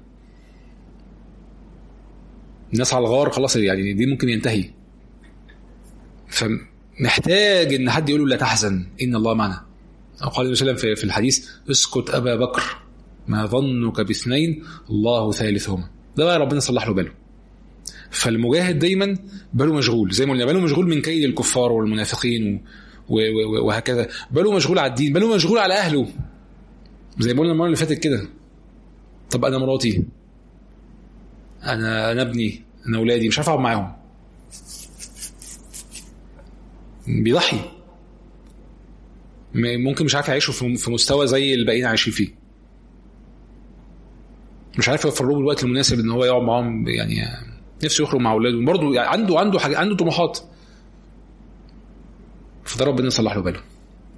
الناس على الغار خلاص يعني دي ممكن ينتهي فمحتاج ان حد يقول له لا تحزن ان الله معنا أو قال النبي صلى الله عليه وسلم في- في الحديث اسكت ابا بكر ما ظنك باثنين الله ثالثهما ده بقى ربنا صلح له باله فالمجاهد دايما باله مشغول زي ما قلنا باله مشغول من كيد الكفار والمنافقين و... و... و... وهكذا باله مشغول على الدين باله مشغول على اهله زي ما قلنا المره اللي فاتت كده طب انا مراتي انا انا ابني انا اولادي مش عارف اقعد معاهم بيضحي م- ممكن مش عارف يعيشوا في في مستوى زي الباقيين عايشين فيه مش عارف يوفر لهم الوقت المناسب ان هو يقعد معاهم يعني نفسه يخرج مع اولاده برضه يعني عنده عنده حاجه عنده طموحات فده ربنا يصلح له باله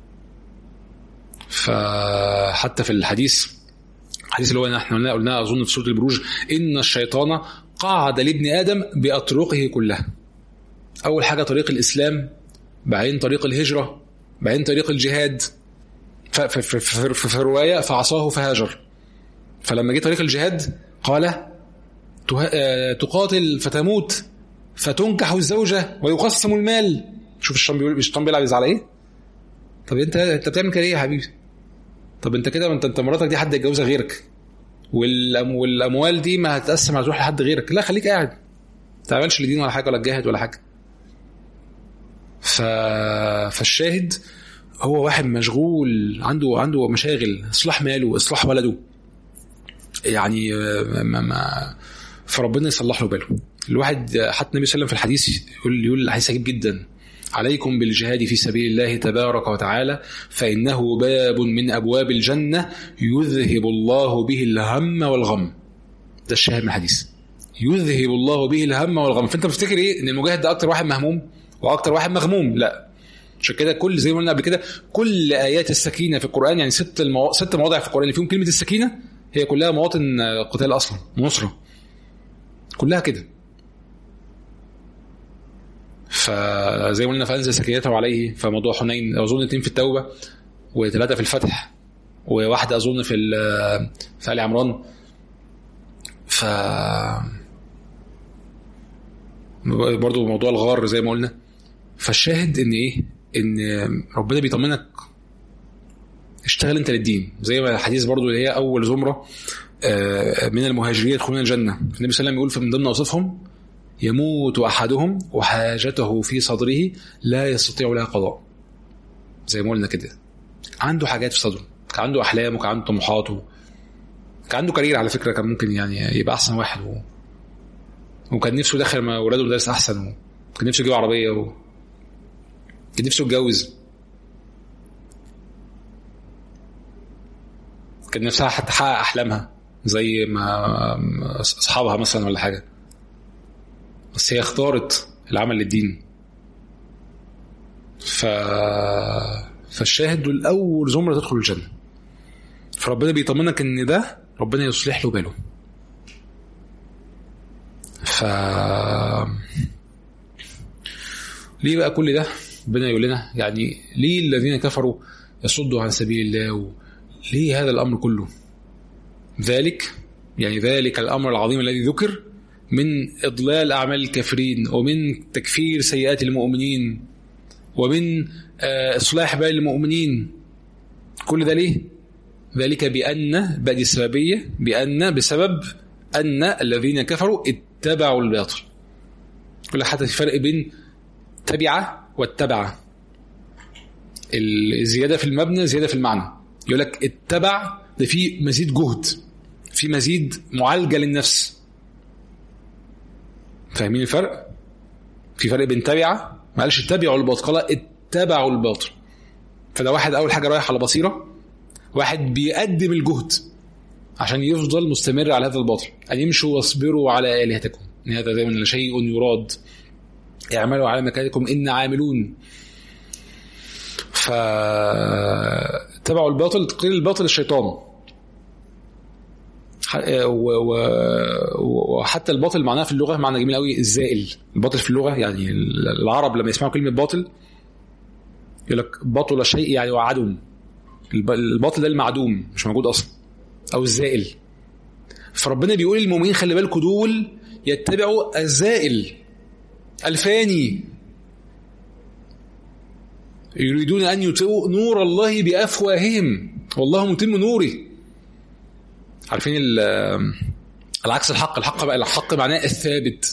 فحتى في الحديث الحديث اللي هو احنا قلنا قلناه اظن في سوره البروج ان الشيطان قعد لابن ادم باطرقه كلها اول حاجه طريق الاسلام بعدين طريق الهجره بعدين طريق الجهاد ف- ف- ف- ف- في روايه فعصاه فهاجر فلما جه طريق الجهاد قال ته- آه، تقاتل فتموت فتنكح الزوجه ويقسم المال شوف الشيطان بيقول الشيطان بيلعب على ايه طب انت انت بتعمل كده ليه يا حبيبي طب انت كده انت انت مراتك دي حد يتجوزها غيرك والأم والاموال دي ما هتقسم هتروح لحد غيرك لا خليك قاعد ما تعملش لدين ولا حاجه ولا تجاهد ولا حاجه ف... فالشاهد هو واحد مشغول عنده عنده مشاغل اصلاح ماله اصلاح ولده يعني آه، ما ما فربنا يصلح له باله الواحد آه، حتى النبي صلى الله عليه وسلم في الحديث يقول يقول حديث عجيب جدا عليكم بالجهاد في سبيل الله تبارك وتعالى فإنه باب من أبواب الجنة يذهب الله به الهم والغم ده الشاهد من الحديث يذهب الله به الهم والغم فانت بتفتكر ايه ان المجاهد ده اكتر واحد مهموم واكتر واحد مغموم لا عشان كده كل زي ما قلنا قبل كده كل ايات السكينه في القران يعني ست المو... ست مواضع في القران اللي فيهم كلمه السكينه هي كلها مواطن آه، قتال اصلا نصره كلها كده فزي ما قلنا فانزل سكينته عليه فموضوع حنين اظن اتنين في التوبه وثلاثه في الفتح وواحده اظن في ال- في ال عمران ف برضو موضوع الغار زي ما قلنا فالشاهد ان ايه ان ربنا بيطمنك اشتغل انت للدين زي ما الحديث برضو اللي هي اول زمره آه، من المهاجرين يدخلون الجنه النبي صلى الله عليه وسلم يقول في من ضمن اوصافهم يموت احدهم وحاجته في صدره لا يستطيع لها قضاء زي ما قلنا كده عنده حاجات في صدره كان عنده احلام وكان عنده طموحات و... كان عنده كارير على فكره كان ممكن يعني يبقى احسن واحد و... وكان نفسه يدخل مع ولاده مدارس احسن وكان نفسه يجيب عربيه و... كان نفسه يتجوز كان نفسها حتى تحقق احلامها زي ما اصحابها مثلا ولا حاجه بس هي اختارت العمل للدين ف فالشاهد دول اول زمره تدخل الجنه فربنا بيطمنك ان ده ربنا يصلح له باله ف ليه بقى كل ده ربنا يقول لنا يعني ليه الذين كفروا يصدوا عن سبيل الله ليه هذا الامر كله ذلك يعني ذلك الامر العظيم الذي ذكر من اضلال اعمال الكافرين ومن تكفير سيئات المؤمنين ومن اصلاح بال المؤمنين كل ده ليه ذلك بان بادي السببيه بان بسبب ان الذين كفروا اتبعوا الباطل كل حتى في فرق بين تبع واتبع الزياده في المبنى زياده في المعنى يقول لك اتبع ده في مزيد جهد في مزيد معالجه للنفس فاهمين الفرق في فرق بين تبع ما قالش اتبعوا الباطل قال اتبعوا الباطل فده واحد اول حاجه رايح على بصيره واحد بيقدم الجهد عشان يفضل مستمر على هذا الباطل ان يمشوا واصبروا على الهتكم ان هذا دائما شيء يراد اعملوا على مكانكم ان عاملون ف تبعوا الباطل تقليل الباطل الشيطان وحتى الباطل معناه في اللغه معنى جميل قوي الزائل الباطل في اللغه يعني العرب لما يسمعوا كلمه باطل يقول لك بطل شيء يعني وعدم الباطل ده المعدوم مش موجود اصلا او الزائل فربنا بيقول للمؤمنين خلي بالكم دول يتبعوا الزائل الفاني يريدون ان يطفئوا نور الله بافواههم والله متم نوره عارفين العكس الحق الحق بقى الحق معناه الثابت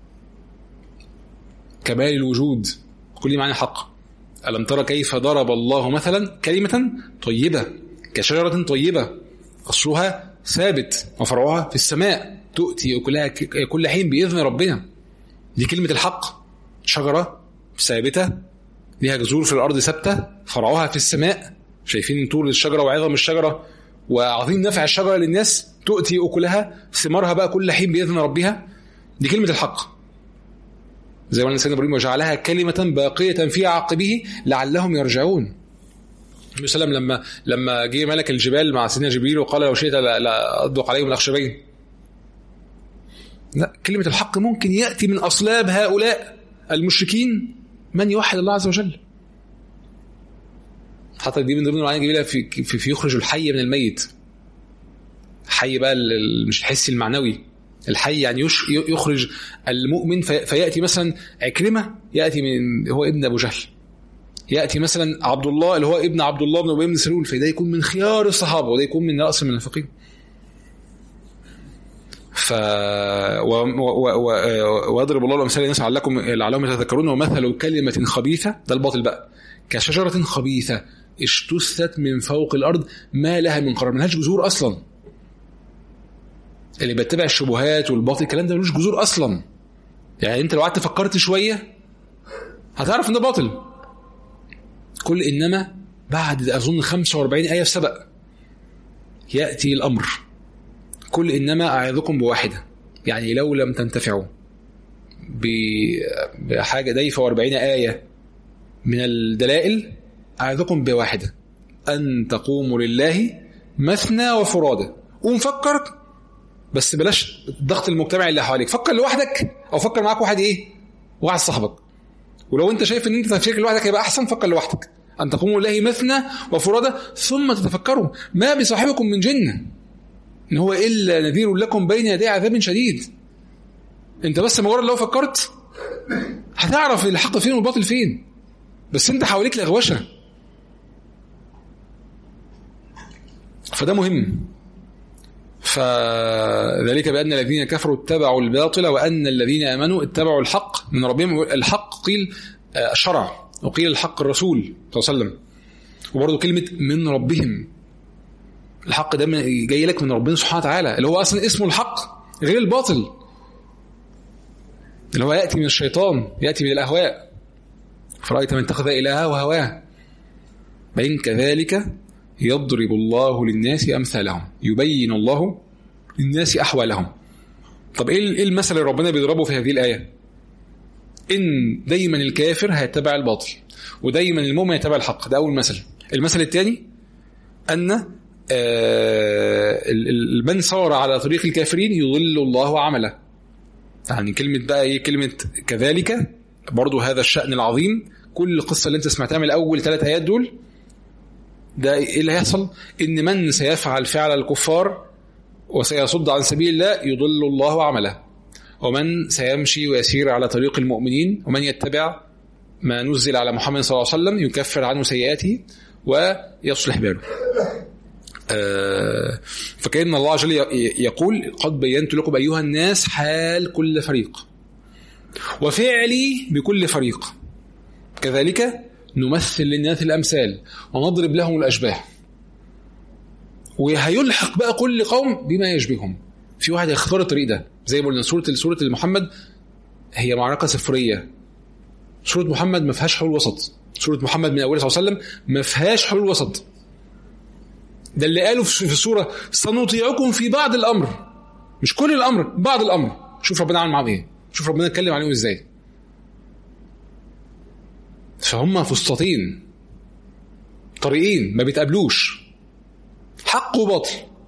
كمال الوجود كل معنى حق ألم ترى كيف ضرب الله مثلا كلمة طيبة كشجرة طيبة أصلها ثابت وفرعها في السماء تؤتي كلها كل حين بإذن ربنا دي كلمة الحق شجرة ثابتة ليها جذور في الأرض ثابتة فرعها في السماء شايفين طول الشجرة وعظم الشجرة وعظيم نفع الشجرة للناس تؤتي أكلها ثمارها بقى كل حين بإذن ربها دي كلمة الحق زي ما قال سيدنا ابراهيم وجعلها كلمة باقية في عقبه لعلهم يرجعون النبي صلى الله عليه وسلم لما لما جه ملك الجبال مع سيدنا جبريل وقال لو شئت لأطبق عليهم الأخشبين لا كلمة الحق ممكن يأتي من أصلاب هؤلاء المشركين من يوحد الله عز وجل حتى دي من ضمن المعاني الجميلة في, في, في يخرج الحي من الميت حي بقى مش الحسي المعنوي الحي يعني يخرج المؤمن فياتي مثلا عكرمه ياتي من هو ابن ابو جهل ياتي مثلا عبد الله اللي هو ابن عبد الله بن ابي بن سلول فده يكون من خيار الصحابه وده يكون من راس المنافقين ف و... و... و... ويضرب الله الامثال للناس لعلكم لعلهم يتذكرون ومثل كلمه خبيثه ده الباطل بقى كشجره خبيثه اجتثت من فوق الارض ما لها من قرار ملهاش جذور اصلا اللي بيتبع الشبهات والباطل الكلام ده ملوش جذور اصلا يعني انت لو قعدت فكرت شويه هتعرف ان ده باطل كل انما بعد اظن 45 ايه في سبق ياتي الامر كل انما اعظكم بواحده يعني لو لم تنتفعوا بحاجه دي 40 ايه من الدلائل اعظكم بواحده ان تقوموا لله مثنى وفرادى قوم فكر بس بلاش ضغط المجتمع اللي حواليك فكر لوحدك او فكر معاك واحد ايه واحد صاحبك ولو انت شايف ان انت تفكيرك لوحدك هيبقى احسن فكر لوحدك ان تقوموا لله مثنى وفرادى ثم تتفكروا ما بصاحبكم من جنه ان هو الا نذير لكم بين يدي عذاب شديد انت بس مجرد لو فكرت هتعرف الحق فين والباطل فين بس انت حواليك لغوشه فده مهم فذلك بأن الذين كفروا اتبعوا الباطل وأن الذين آمنوا اتبعوا الحق من ربهم الحق قيل الشرع وقيل الحق الرسول صلى الله عليه وسلم وبرضه كلمة من ربهم الحق ده جاي لك من ربنا سبحانه وتعالى اللي هو أصلا اسمه الحق غير الباطل اللي هو يأتي من الشيطان يأتي من الأهواء فرأيت من اتخذ إلهه وهواه بين كذلك يضرب الله للناس أمثالهم يبين الله للناس أحوالهم طب إيه المثل اللي ربنا بيضربه في هذه الآية إن دايما الكافر هيتبع الباطل ودايما المؤمن يتبع الحق ده أول مثل المثل الثاني أن من صار على طريق الكافرين يضل الله عمله يعني كلمة بقى ايه كلمة كذلك برضو هذا الشأن العظيم كل القصة اللي انت سمعتها من الأول ثلاث آيات دول ده ايه اللي هيحصل ان من سيفعل فعل الكفار وسيصد عن سبيل الله يضل الله عمله ومن سيمشي ويسير على طريق المؤمنين ومن يتبع ما نزل على محمد صلى الله عليه وسلم يكفر عنه سيئاته ويصلح باله فكأن الله عز وجل يقول قد بينت لكم أيها الناس حال كل فريق وفعلي بكل فريق كذلك نمثل للناس الأمثال ونضرب لهم الأشباه وهيلحق بقى كل قوم بما يشبههم في واحد هيختار الطريق ده زي ما قلنا سورة سورة محمد هي معركة صفرية سورة محمد ما فيهاش حلول وسط سورة محمد من أولها صلى الله عليه وسلم ما فيهاش حلول وسط ده اللي قاله في السورة سنطيعكم في بعض الأمر مش كل الأمر بعض الأمر شوف ربنا عمل معاهم إيه شوف ربنا اتكلم عليهم إزاي فهم فسطاطين طريقين ما بيتقابلوش حق وباطل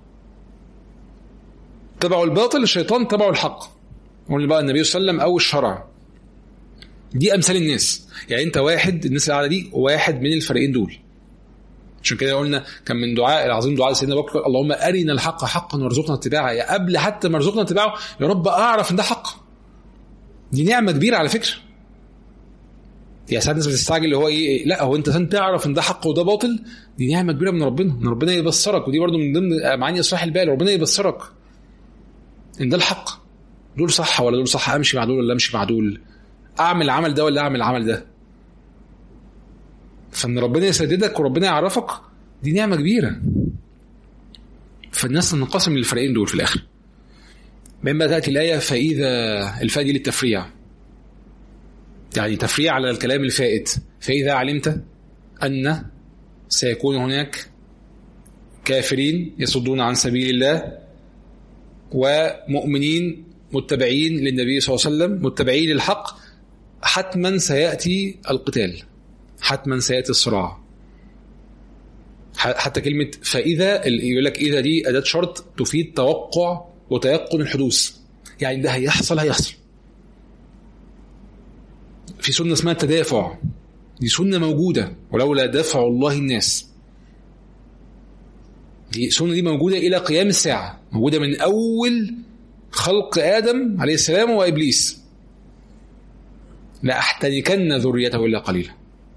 تبعوا الباطل الشيطان تبعوا الحق قلنا بقى النبي صلى الله عليه وسلم او الشرع دي امثال الناس يعني انت واحد الناس اللي قاعده دي واحد من الفريقين دول عشان كده قلنا كان من دعاء العظيم دعاء سيدنا بكر اللهم ارنا الحق حقا وارزقنا اتباعه يا قبل حتى ما ارزقنا اتباعه يا رب اعرف ان ده حق دي نعمه كبيره على فكره يا ساعات الناس بتستعجل اللي هو ايه لا هو انت عشان تعرف ان ده حق وده باطل دي نعمه كبيره من ربنا ان ربنا يبصرك ودي برضو من ضمن معاني اصلاح البال ربنا يبصرك ان ده الحق دول صح ولا دول صح امشي مع دول ولا امشي مع دول اعمل العمل ده ولا اعمل العمل ده فان ربنا يسددك وربنا يعرفك دي نعمه كبيره فالناس تنقسم للفريقين دول في الاخر بما تاتي الايه فاذا الفاء دي للتفريع يعني تفريع على الكلام الفائت فإذا علمت أن سيكون هناك كافرين يصدون عن سبيل الله ومؤمنين متبعين للنبي صلى الله عليه وسلم متبعين للحق حتما سيأتي القتال حتما سيأتي الصراع حتى كلمة فإذا يقول لك إذا دي أداة شرط تفيد توقع وتيقن الحدوث يعني ده هيحصل هيحصل في سنة اسمها التدافع دي سنة موجودة ولولا دفع الله الناس دي السنة دي موجودة إلى قيام الساعة موجودة من أول خلق آدم عليه السلام وإبليس لأحتنكن ذريته إلا قليلا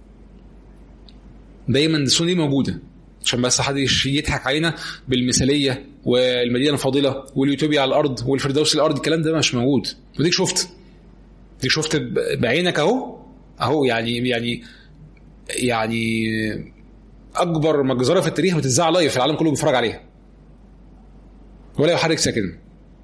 دايما السنة دي موجودة عشان بس حد يضحك علينا بالمثالية والمدينة الفاضلة واليوتوبيا على الأرض والفردوس الأرض الكلام ده مش موجود وديك شفت دي شفت بعينك اهو اهو يعني يعني يعني اكبر مجزره في التاريخ بتتذاع لايف العالم كله بيتفرج عليها ولا يحرك ساكن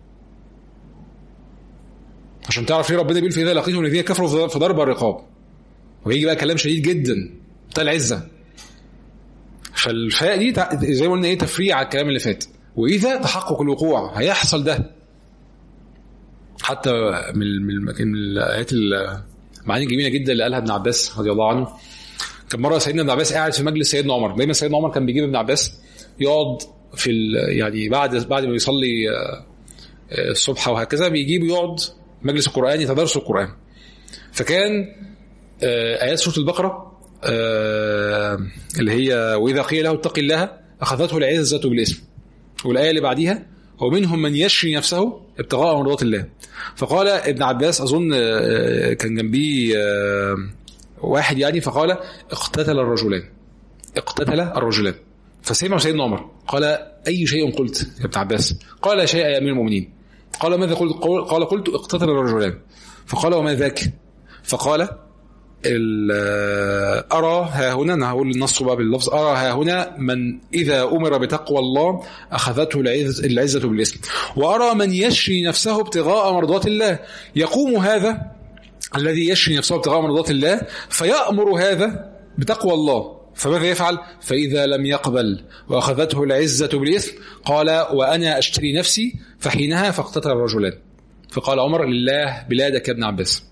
عشان تعرف ليه ربنا بيقول في اذا لقيتم الذين كفروا في ضرب الرقاب ويجي بقى كلام شديد جدا بتاع العزه فالفاء دي زي ما قلنا ايه تفريع على الكلام اللي فات واذا تحقق الوقوع هيحصل ده حتى من من الايات المعاني الجميله جدا اللي قالها ابن عباس رضي الله عنه كان مره سيدنا ابن عباس قاعد في مجلس سيدنا عمر دايما سيدنا عمر كان بيجيب ابن عباس يقعد في يعني بعد بعد ما يصلي الصبح وهكذا بيجيبه يقعد مجلس القران يتدرس القران فكان ايات سوره البقره اللي هي واذا قيل له اتق الله اخذته العزه بالاسم والايه اللي بعديها ومنهم من يشري نفسه ابتغاء مرضات الله فقال ابن عباس اظن كان جنبيه واحد يعني فقال اقتتل الرجلان اقتتل الرجلان فسمع سيدنا عمر قال اي شيء قلت يا ابن عباس قال لا شيء يا امير المؤمنين قال ماذا قلت قال قلت اقتتل الرجلان فقال وما ذاك فقال أرى ها هنا أنا هقول النص بقى باللفظ أرى ها هنا من إذا أمر بتقوى الله أخذته العزة, العزة بالاسم وأرى من يشري نفسه ابتغاء مرضات الله يقوم هذا الذي يشري نفسه ابتغاء مرضات الله فيأمر هذا بتقوى الله فماذا يفعل فإذا لم يقبل وأخذته العزة بالإثم قال وأنا أشتري نفسي فحينها فاقتتل الرجلان فقال عمر لله بلادك يا ابن عباس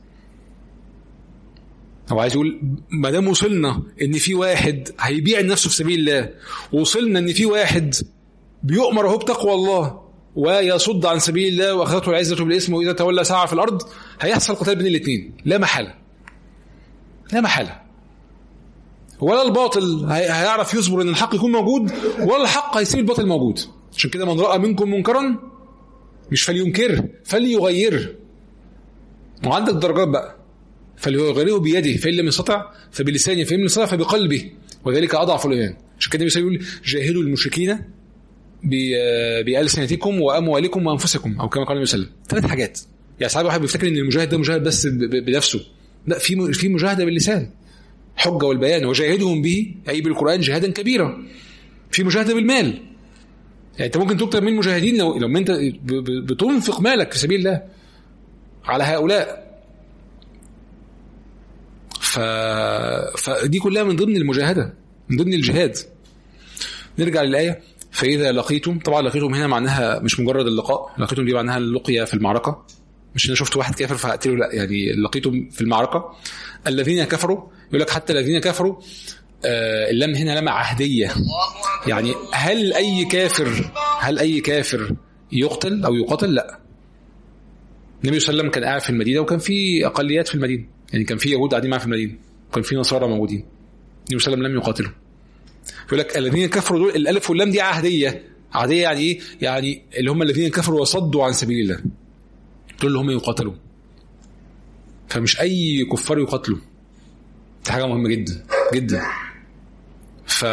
هو عايز يقول ما دام وصلنا ان في واحد هيبيع نفسه في سبيل الله وصلنا ان في واحد بيؤمر اهو بتقوى الله ويصد عن سبيل الله واخذته العزه بالاسم واذا تولى سعى في الارض هيحصل قتال بين الاثنين لا محاله لا محاله ولا الباطل هيعرف يصبر ان الحق يكون موجود ولا الحق هيسيب الباطل موجود عشان كده من راى منكم منكرا مش فلينكره فليغيره وعندك درجات بقى فليغيره بيده فإن لم يستطع فبلسانه فإن لم يستطع فبقلبه وذلك أضعف الإيمان عشان كده يقول جاهدوا المشركين بألسنتكم وأموالكم وأنفسكم أو كما قال النبي صلى الله عليه وسلم ثلاث حاجات يعني ساعات واحد بيفتكر إن المجاهد ده مجاهد بس بنفسه لا في في مجاهدة باللسان حجة والبيان وجاهدهم به أي بالقرآن جهادا كبيرا في مجاهدة بالمال يعني انت ممكن تكتب من مجاهدين لو لما انت بتنفق مالك في سبيل الله على هؤلاء ف... فدي كلها من ضمن المجاهدة من ضمن الجهاد نرجع للآية فإذا لقيتم طبعا لقيتم هنا معناها مش مجرد اللقاء لقيتم دي معناها اللقية في المعركة مش انا شفت واحد كافر فهقتله لا يعني لقيتم في المعركة الذين كفروا يقول لك حتى الذين كفروا آه اللام هنا لام عهدية يعني هل أي كافر هل أي كافر يقتل أو يقاتل لا النبي صلى الله عليه وسلم كان قاعد في المدينة وكان في أقليات في المدينة يعني كان في يهود قاعدين معاه في المدينه وكان في نصارى موجودين النبي صلى الله عليه وسلم لم يقاتلهم يقول لك الذين كفروا دول الالف واللام دي عهديه عهديه يعني ايه؟ يعني اللي هم الذين كفروا وصدوا عن سبيل الله دول اللي هم يقاتلوا فمش اي كفار يقاتلوا دي حاجه مهمه جدا جدا ف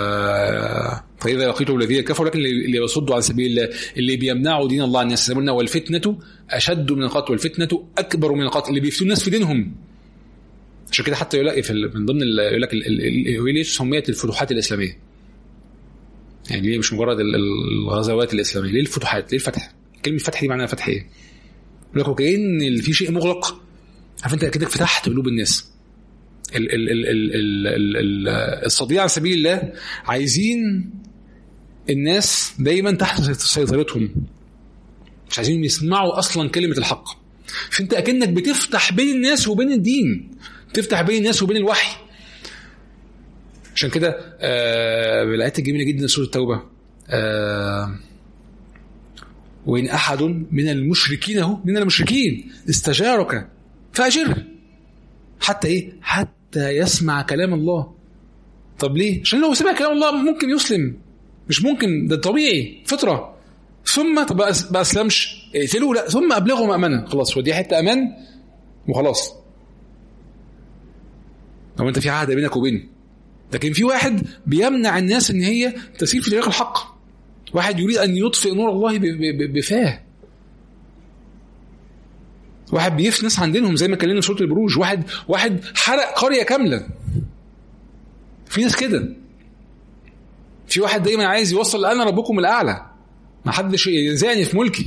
فاذا لقيتم الذين كفروا لكن اللي يصدوا عن سبيل الله اللي بيمنعوا دين الله عن الناس قلنا والفتنه اشد من القتل والفتنه اكبر من القتل اللي بيفتوا الناس في دينهم عشان كده حتى يلاقي في من ضمن يقول لك ليه سميت الفتوحات الاسلاميه يعني ليه مش مجرد الغزوات الاسلاميه ليه الفتوحات ليه الفتح كلمه فتح دي معناها فتح ايه يقول لك وكأن في شيء مغلق عارف انت كده فتحت قلوب الناس ال ال ال ال ال ال الصديع عن سبيل الله عايزين الناس دايما تحت سيطرتهم مش عايزين يسمعوا اصلا كلمه الحق فانت اكنك بتفتح بين الناس وبين الدين تفتح بين الناس وبين الوحي عشان كده آه بالايات الجميله جدا سوره التوبه آه وان احد من المشركين اهو من المشركين استجارك فاجره حتى ايه حتى يسمع كلام الله طب ليه عشان لو سمع كلام الله ممكن يسلم مش ممكن ده طبيعي فطره ثم طب ما اسلمش اقتلوه لا ثم ابلغه مامنا خلاص ودي حته امان وخلاص لو انت في عهد بينك وبينه لكن في واحد بيمنع الناس ان هي تسير في طريق الحق واحد يريد ان يطفئ نور الله بفاه واحد بيفنس عن دينهم زي ما كلمنا في سوره البروج واحد واحد حرق قريه كامله في ناس كده في واحد دايما عايز يوصل انا ربكم الاعلى ما حدش ينزعني في ملكي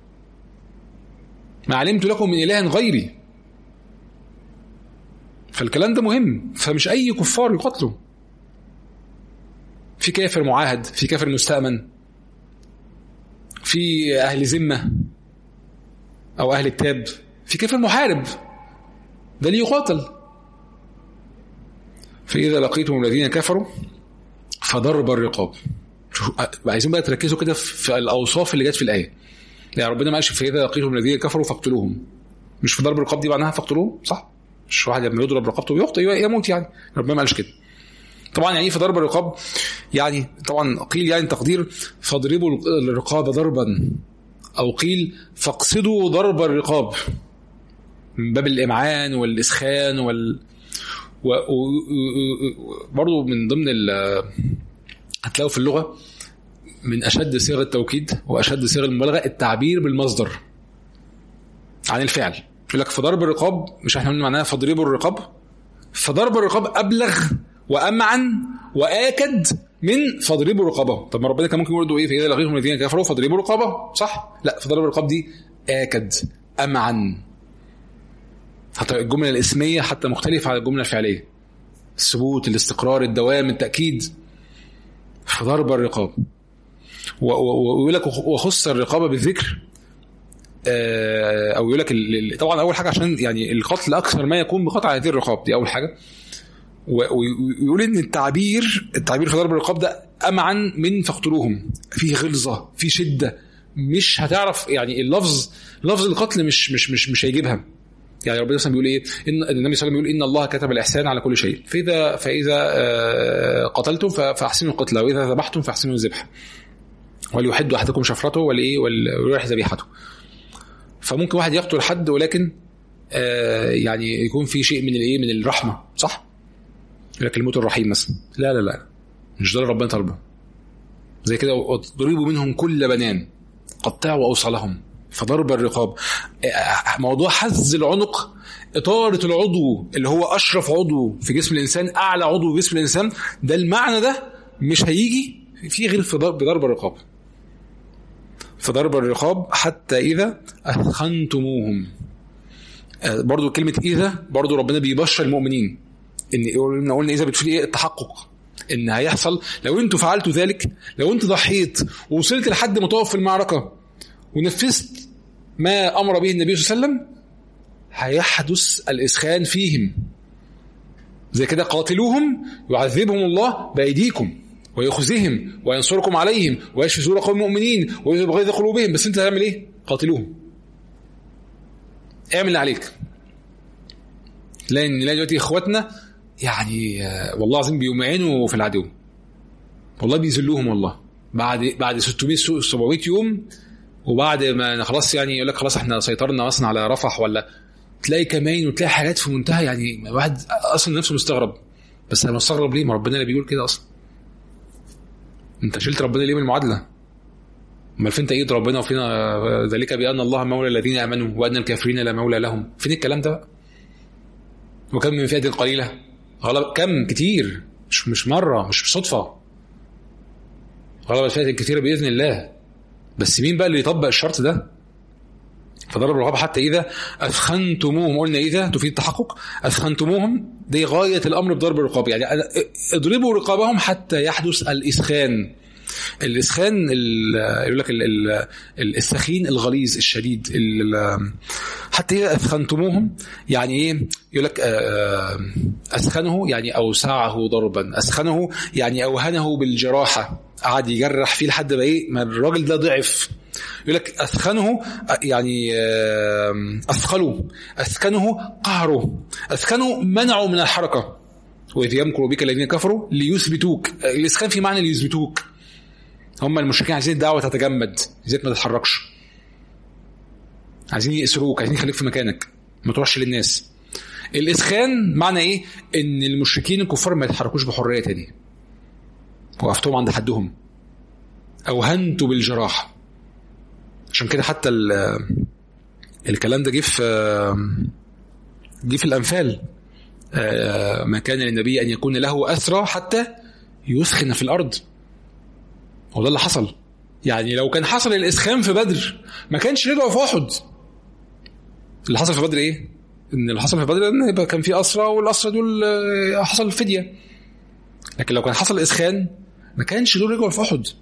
ما علمت لكم من اله غيري فالكلام ده مهم فمش اي كفار يقتلوا في كافر معاهد في كافر مستأمن في اهل ذمه او اهل التاب في كافر محارب ده اللي يقاتل فاذا لقيتم الذين كفروا فضرب الرقاب عايزين بقى تركزوا كده في الاوصاف اللي جت في الايه يعني ربنا ما قالش فاذا لقيتم الذين كفروا فاقتلوهم مش في ضرب الرقاب دي معناها فاقتلوهم صح مش واحد لما يضرب رقبته ويخطئ يموت يعني ربنا ما قالش كده طبعا يعني في ضرب الرقاب يعني طبعا قيل يعني تقدير فاضربوا الرقاب ضربا او قيل فاقصدوا ضرب الرقاب من باب الامعان والاسخان وال و... و... برضه من ضمن ال... هتلاقوا في اللغه من اشد صيغ التوكيد واشد صيغ المبالغه التعبير بالمصدر عن الفعل يقول لك في ضرب الرقاب مش احنا معناها فاضربوا الرقاب فضرب الرقاب ابلغ وامعن واكد من فاضربوا رقابهم طب ما ربنا كان ممكن يقول ايه فاذا لقيتم الذين كفروا فاضربوا رقابهم صح لا فضرب الرقاب دي اكد امعن حتى الجمله الاسميه حتى مختلفه عن الجمله الفعليه الثبوت الاستقرار الدوام التاكيد فضرب الرقاب ويقول لك وخص الرقابه بالذكر او يقول لك طبعا اول حاجه عشان يعني القتل اكثر ما يكون بقطع هذه الرقاب دي اول حاجه ويقول ان التعبير التعبير في ضرب الرقاب ده امعن من فاقتلوهم فيه غلظه في شده مش هتعرف يعني اللفظ لفظ القتل مش مش مش مش هيجيبها يعني ربنا مثلا بيقول ايه ان النبي صلى الله عليه وسلم بيقول ان الله كتب الاحسان على كل شيء فاذا فاذا قتلتم فاحسنوا القتل واذا ذبحتم فاحسنوا الذبح وليحد احدكم شفرته ولإيه وليريح ذبيحته فممكن واحد يقتل حد ولكن آه يعني يكون في شيء من الايه من الرحمه صح؟ لك الموت الرحيم مثلا لا لا لا مش ده اللي ربنا طالبه زي كده واضربوا منهم كل بنان قطعوا اوصالهم فضرب الرقاب موضوع حز العنق إطارة العضو اللي هو أشرف عضو في جسم الإنسان أعلى عضو في جسم الإنسان ده المعنى ده مش هيجي فيه غير في بضرب الرقاب فضرب الرقاب حتى إذا أثخنتموهم برضو كلمة إذا برضو ربنا بيبشر المؤمنين إن قلنا قلنا إذا بتفيد إيه التحقق إن هيحصل لو أنتوا فعلتوا ذلك لو أنت ضحيت ووصلت لحد متوقف في المعركة ونفذت ما أمر به النبي صلى الله عليه وسلم هيحدث الإسخان فيهم زي كده قاتلوهم يعذبهم الله بأيديكم ويخزيهم وينصركم عليهم ويشفي صدور قوم المؤمنين ويذهب غيظ قلوبهم بس انت هتعمل ايه؟ قاتلوهم. اعمل اللي عليك. لان نلاقي دلوقتي اخواتنا يعني والله العظيم بيمعنوا في العدو. والله بيذلوهم والله. بعد بعد 600 700 يوم وبعد ما خلاص يعني يقول لك خلاص احنا سيطرنا مثلا على رفح ولا تلاقي كمين وتلاقي حاجات في منتهى يعني واحد اصلا نفسه مستغرب بس انا مستغرب ليه؟ ما ربنا اللي بيقول كده اصلا. انت شلت ربنا ليه من المعادله؟ امال فين تأييد ربنا وفينا ذلك بأن الله مولى الذين آمنوا وأن الكافرين لا مولى لهم فين الكلام ده بقى؟ وكم من فئة قليلة غلب كم كتير مش مش مرة مش صدفة غلب الفئة الكثيرة بإذن الله بس مين بقى اللي يطبق الشرط ده؟ فضرب الرقاب حتى إذا أثخنتموهم قلنا إذا تفيد التحقق أثخنتموهم دي غاية الأمر بضرب الرقاب يعني اضربوا رقابهم حتى يحدث الإسخان الإسخان يقول لك السخين الغليظ الشديد حتى إذا أثخنتموهم يعني إيه يقول لك أسخنه يعني أوسعه ضربا أسخنه يعني أوهنه بالجراحة قعد يجرح فيه لحد ما إيه ما الراجل ده ضعف يقول لك أثخنه يعني أثقله أثكنه قهره أثكنه منعه من الحركة وإذ يمكر بك الذين كفروا ليثبتوك الإسخان في معنى ليثبتوك هم المشركين عايزين الدعوة تتجمد عايزين ما تتحركش عايزين يأسروك عايزين يخليك في مكانك ما تروحش للناس الإسخان معنى إيه؟ إن المشركين الكفار ما يتحركوش بحرية تاني وقفتهم عند حدهم أوهنتوا بالجراحة عشان كده حتى الكلام ده جه في جه في الأنفال ما كان للنبي أن يكون له أسرى حتى يسخن في الأرض وده اللي حصل يعني لو كان حصل الإسخان في بدر ما كانش رجعوا في أحد اللي حصل في بدر إيه؟ إن اللي حصل في بدر إن يبقى كان في أسرى والأسرى دول حصل الفدية لكن لو كان حصل إسخان ما كانش دول رجعوا في أحد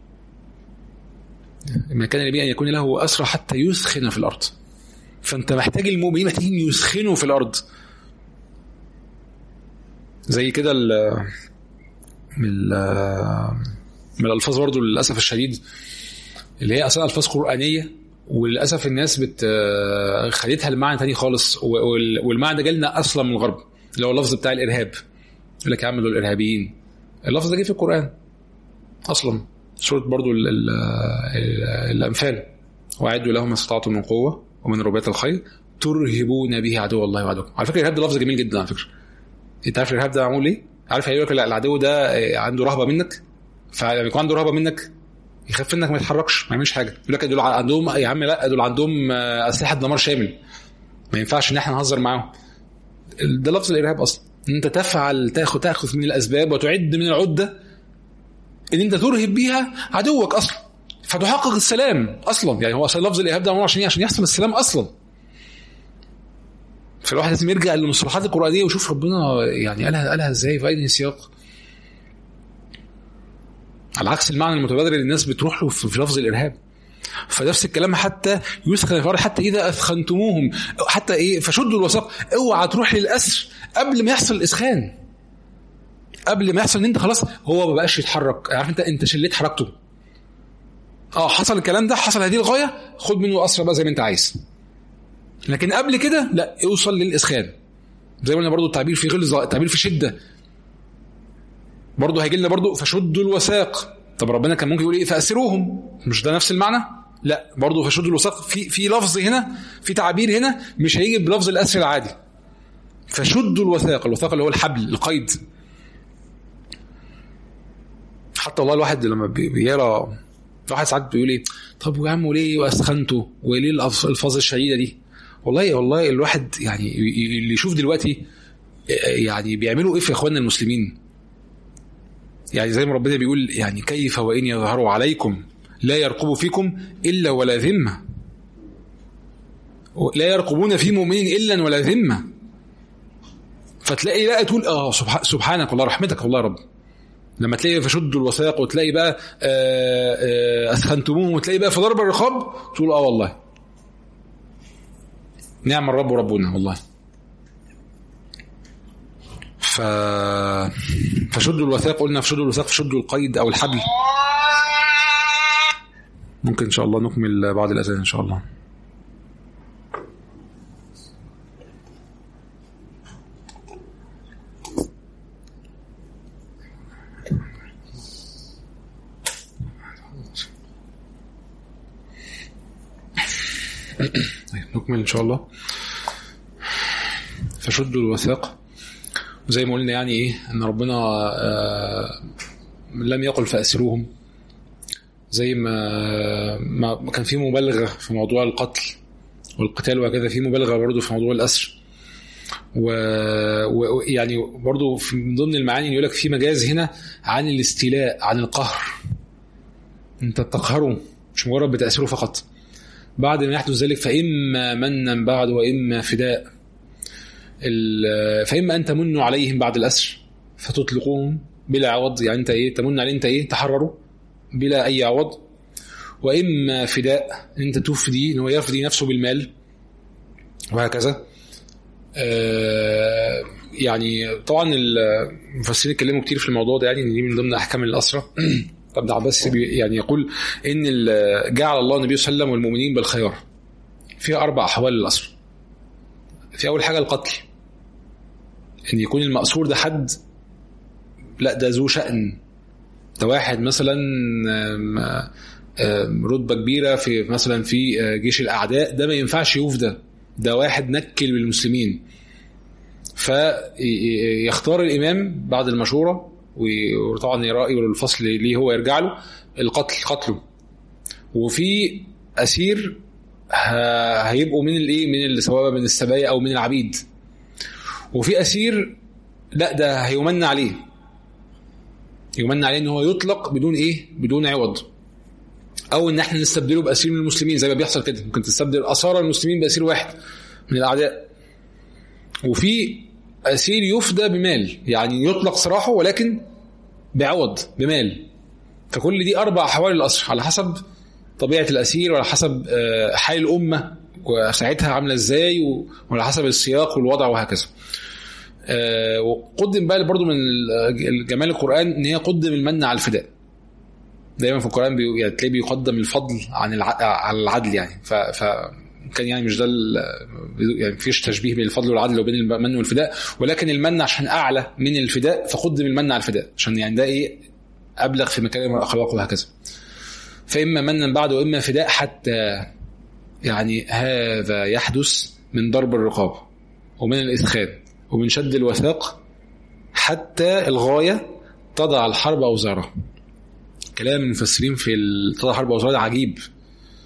ما كان النبي أن يكون له أسرى حتى يسخن في الأرض فأنت محتاج المؤمنين محتاجين يسخنوا في الأرض زي كده ال من من الألفاظ برضو للأسف الشديد اللي هي أصلا ألفاظ قرآنية وللأسف الناس بت خدتها المعنى تاني خالص والمعنى ده جالنا أصلا من الغرب اللي هو اللفظ بتاع الإرهاب يقول لك يا عم دول إرهابيين اللفظ ده جه في القرآن أصلا سورة برضو ال ال ال الأنفال وأعدوا لهم ما استطعتم من قوة ومن رباط الخيل ترهبون به عدو الله وعدوكم على فكرة الإرهاب ده لفظ جميل جدا على فكرة أنت عارف الإرهاب ده معمول ليه؟ عارف هيقول لك لا العدو ده عنده رهبة منك فلما يكون عنده رهبة منك يخاف انك ما يتحركش ما يعملش حاجه يقول لك دول عندهم يا عم لا دول عندهم اسلحه دمار شامل ما ينفعش ان احنا نهزر معاهم ده لفظ الارهاب اصلا ان انت تفعل تاخذ تاخذ من الاسباب وتعد من العده ان انت ترهب بيها عدوك اصلا فتحقق السلام اصلا يعني هو اصلا لفظ الارهاب ده معمول عشان إيه؟ عشان يحصل السلام اصلا فالواحد لازم يرجع للمصطلحات القرانيه ويشوف ربنا يعني قالها قالها ازاي في اي سياق على عكس المعنى المتبادر اللي الناس بتروح له في في لفظ الارهاب فنفس الكلام حتى يسخن الفار حتى اذا اثخنتموهم حتى ايه فشدوا الوثاق اوعى تروح للاسر قبل ما يحصل الاسخان قبل ما يحصل ان انت خلاص هو ما بقاش يتحرك عارف انت انت شليت حركته اه حصل الكلام ده حصل هذه الغايه خد منه اسرى بقى زي ما انت عايز لكن قبل كده لا اوصل للاسخان زي ما قلنا برضو التعبير في غلظه التعبير في شده برضه هيجي لنا برضه فشدوا الوثاق طب ربنا كان ممكن يقول ايه فاسروهم مش ده نفس المعنى لا برضه فشدوا الوثاق في في لفظ هنا في تعبير هنا مش هيجي بلفظ الاسر العادي فشدوا الوثاق الوثاق اللي هو الحبل القيد حتى والله الواحد لما بي- بيقرا الواحد ساعات بيقول ايه طب يا عم وليه واسخنته وليه الألف- الالفاظ الشديده دي والله والله الواحد يعني ي- ي- اللي يشوف دلوقتي يعني بيعملوا ايه في اخواننا المسلمين يعني زي ما ربنا بيقول يعني كيف وإن يظهروا عليكم لا يرقبوا فيكم إلا ولا ذمة لا يرقبون في مؤمن إلا ولا ذمة فتلاقي لا تقول اه سبح- سبحانك والله رحمتك والله يا رب لما تلاقي فشدوا الوثاق وتلاقي بقى آه، آه، اسخنتموهم وتلاقي بقى في ضرب الرقاب تقول اه والله نعم الرب ربنا والله ف فشدوا الوثاق قلنا فشدوا الوثاق فشدوا القيد او الحبل ممكن ان شاء الله نكمل بعد الاذان ان شاء الله طيب نكمل ان شاء الله فشدوا الوثاق وزي ما قلنا يعني ايه ان ربنا آه، لم يقل فاسروهم زي ما ما كان في مبالغه في موضوع القتل والقتال وهكذا في مبالغه برضه في موضوع الاسر ويعني برضه في من ضمن المعاني يقول لك في مجاز هنا عن الاستيلاء عن القهر انت بتقهره مش مجرد بتأثيره فقط بعد ما يحدث ذلك فإما منا بعد وإما فداء ال- فإما أن تمنوا عليهم بعد الأسر فتطلقوهم بلا عوض يعني أنت إيه تمن عليه أنت إيه تحرروا بلا أي عوض وإما فداء إن أنت تفدي إن هو يفدي نفسه بالمال وهكذا آه، يعني طبعا المفسرين اتكلموا كتير في الموضوع ده يعني إن دي من ضمن احكام الاسرى ابن عباس بي- يعني يقول ان ال- جعل الله النبي صلى الله عليه وسلم والمؤمنين بالخيار فيها اربع احوال للاسرى في اول حاجه القتل ان يكون المأسور ده حد لا ده ذو شأن ده واحد مثلا آم، آم، رتبه كبيره في مثلا في آه، جيش الاعداء ده ما ينفعش يفدى ده واحد نكل بالمسلمين فيختار الامام بعد المشوره وطبعا رايه للفصل ليه هو يرجع له القتل قتله وفي اسير ه- هيبقوا من الايه من اللي سواء من السبايا او من العبيد وفي اسير لا ده هيمن عليه يمن عليه ان هو يطلق بدون ايه بدون عوض او ان احنا نستبدله باسير من المسلمين زي ما بيحصل كده ممكن تستبدل اسارى المسلمين باسير واحد من الاعداء وفي اسير يفدى بمال يعني يطلق سراحه ولكن بعوض بمال فكل دي اربع احوال الاسر على حسب طبيعه الاسير وعلى حسب آه، حال الامه وساعتها عامله ازاي و- وعلى حسب السياق والوضع وهكذا آه، وقدم بقى برضو من ال- جمال القران ان هي قدم المن على الفداء دايما في القران بي... يعني تلاقيه بيقدم الفضل عن الع... على العدل يعني ف... ف كان يعني مش ده ال... يعني مفيش تشبيه بين الفضل والعدل وبين المن والفداء ولكن المن عشان اعلى من الفداء فقدم المن على الفداء عشان يعني ده ايه ابلغ في مكارم الاخلاق وهكذا فاما منا بعد واما فداء حتى يعني هذا يحدث من ضرب الرقاب ومن الاسخان ومن شد الوثاق حتى الغايه تضع الحرب اوزارها كلام المفسرين في ال- تضع الحرب اوزارها ده عجيب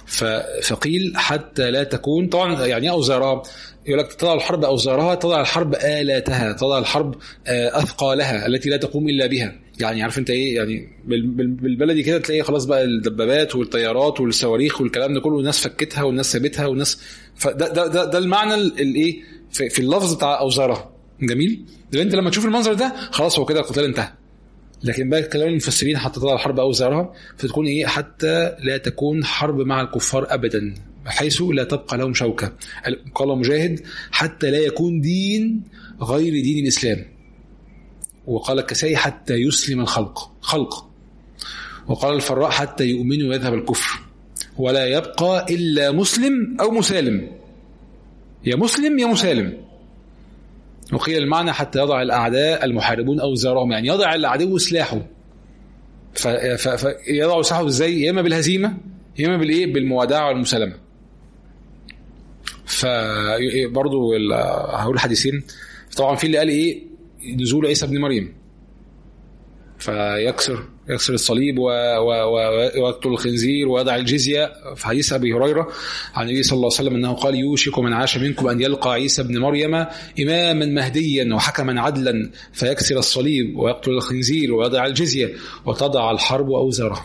فقيل حتى لا تكون طبعا يعني ايه اوزارها يقول لك تضع الحرب اوزارها تضع الحرب الاتها تضع الحرب اثقالها التي لا تقوم الا بها يعني عارف انت ايه يعني بالبلدي كده تلاقي خلاص بقى الدبابات والطيارات والصواريخ والكلام ده كله الناس فكتها والناس سابتها والناس فده ده ده, ده المعنى الايه في, في اللفظ بتاع اوزارها جميل ده انت لما تشوف المنظر ده خلاص هو كده القتال انتهى لكن بقى كلام المفسرين حتى تضع الحرب اوزارها فتكون ايه حتى لا تكون حرب مع الكفار ابدا حيث لا تبقى لهم شوكه قال مجاهد حتى لا يكون دين غير دين الاسلام وقال الكسائي حتى يسلم الخلق خلق وقال الفراء حتى يؤمنوا ويذهب الكفر ولا يبقى الا مسلم او مسالم يا مسلم يا مسالم وقيل المعنى حتى يضع الاعداء المحاربون اوزارهم يعني يضع العدو سلاحه فيضع سلاحه ازاي يا اما بالهزيمه يا اما بالايه بالموادعه والمسالمه فبرضه هقول حديثين طبعا في اللي قال ايه نزول عيسى ابن مريم فيكسر يكسر الصليب ويقتل الخنزير ويضع الجزية في حديث أبي هريرة عن النبي صلى الله عليه وسلم أنه قال يوشك من عاش منكم أن يلقى عيسى ابن مريم إماما مهديا وحكما عدلا فيكسر الصليب ويقتل الخنزير ويضع الجزية وتضع الحرب أوزاره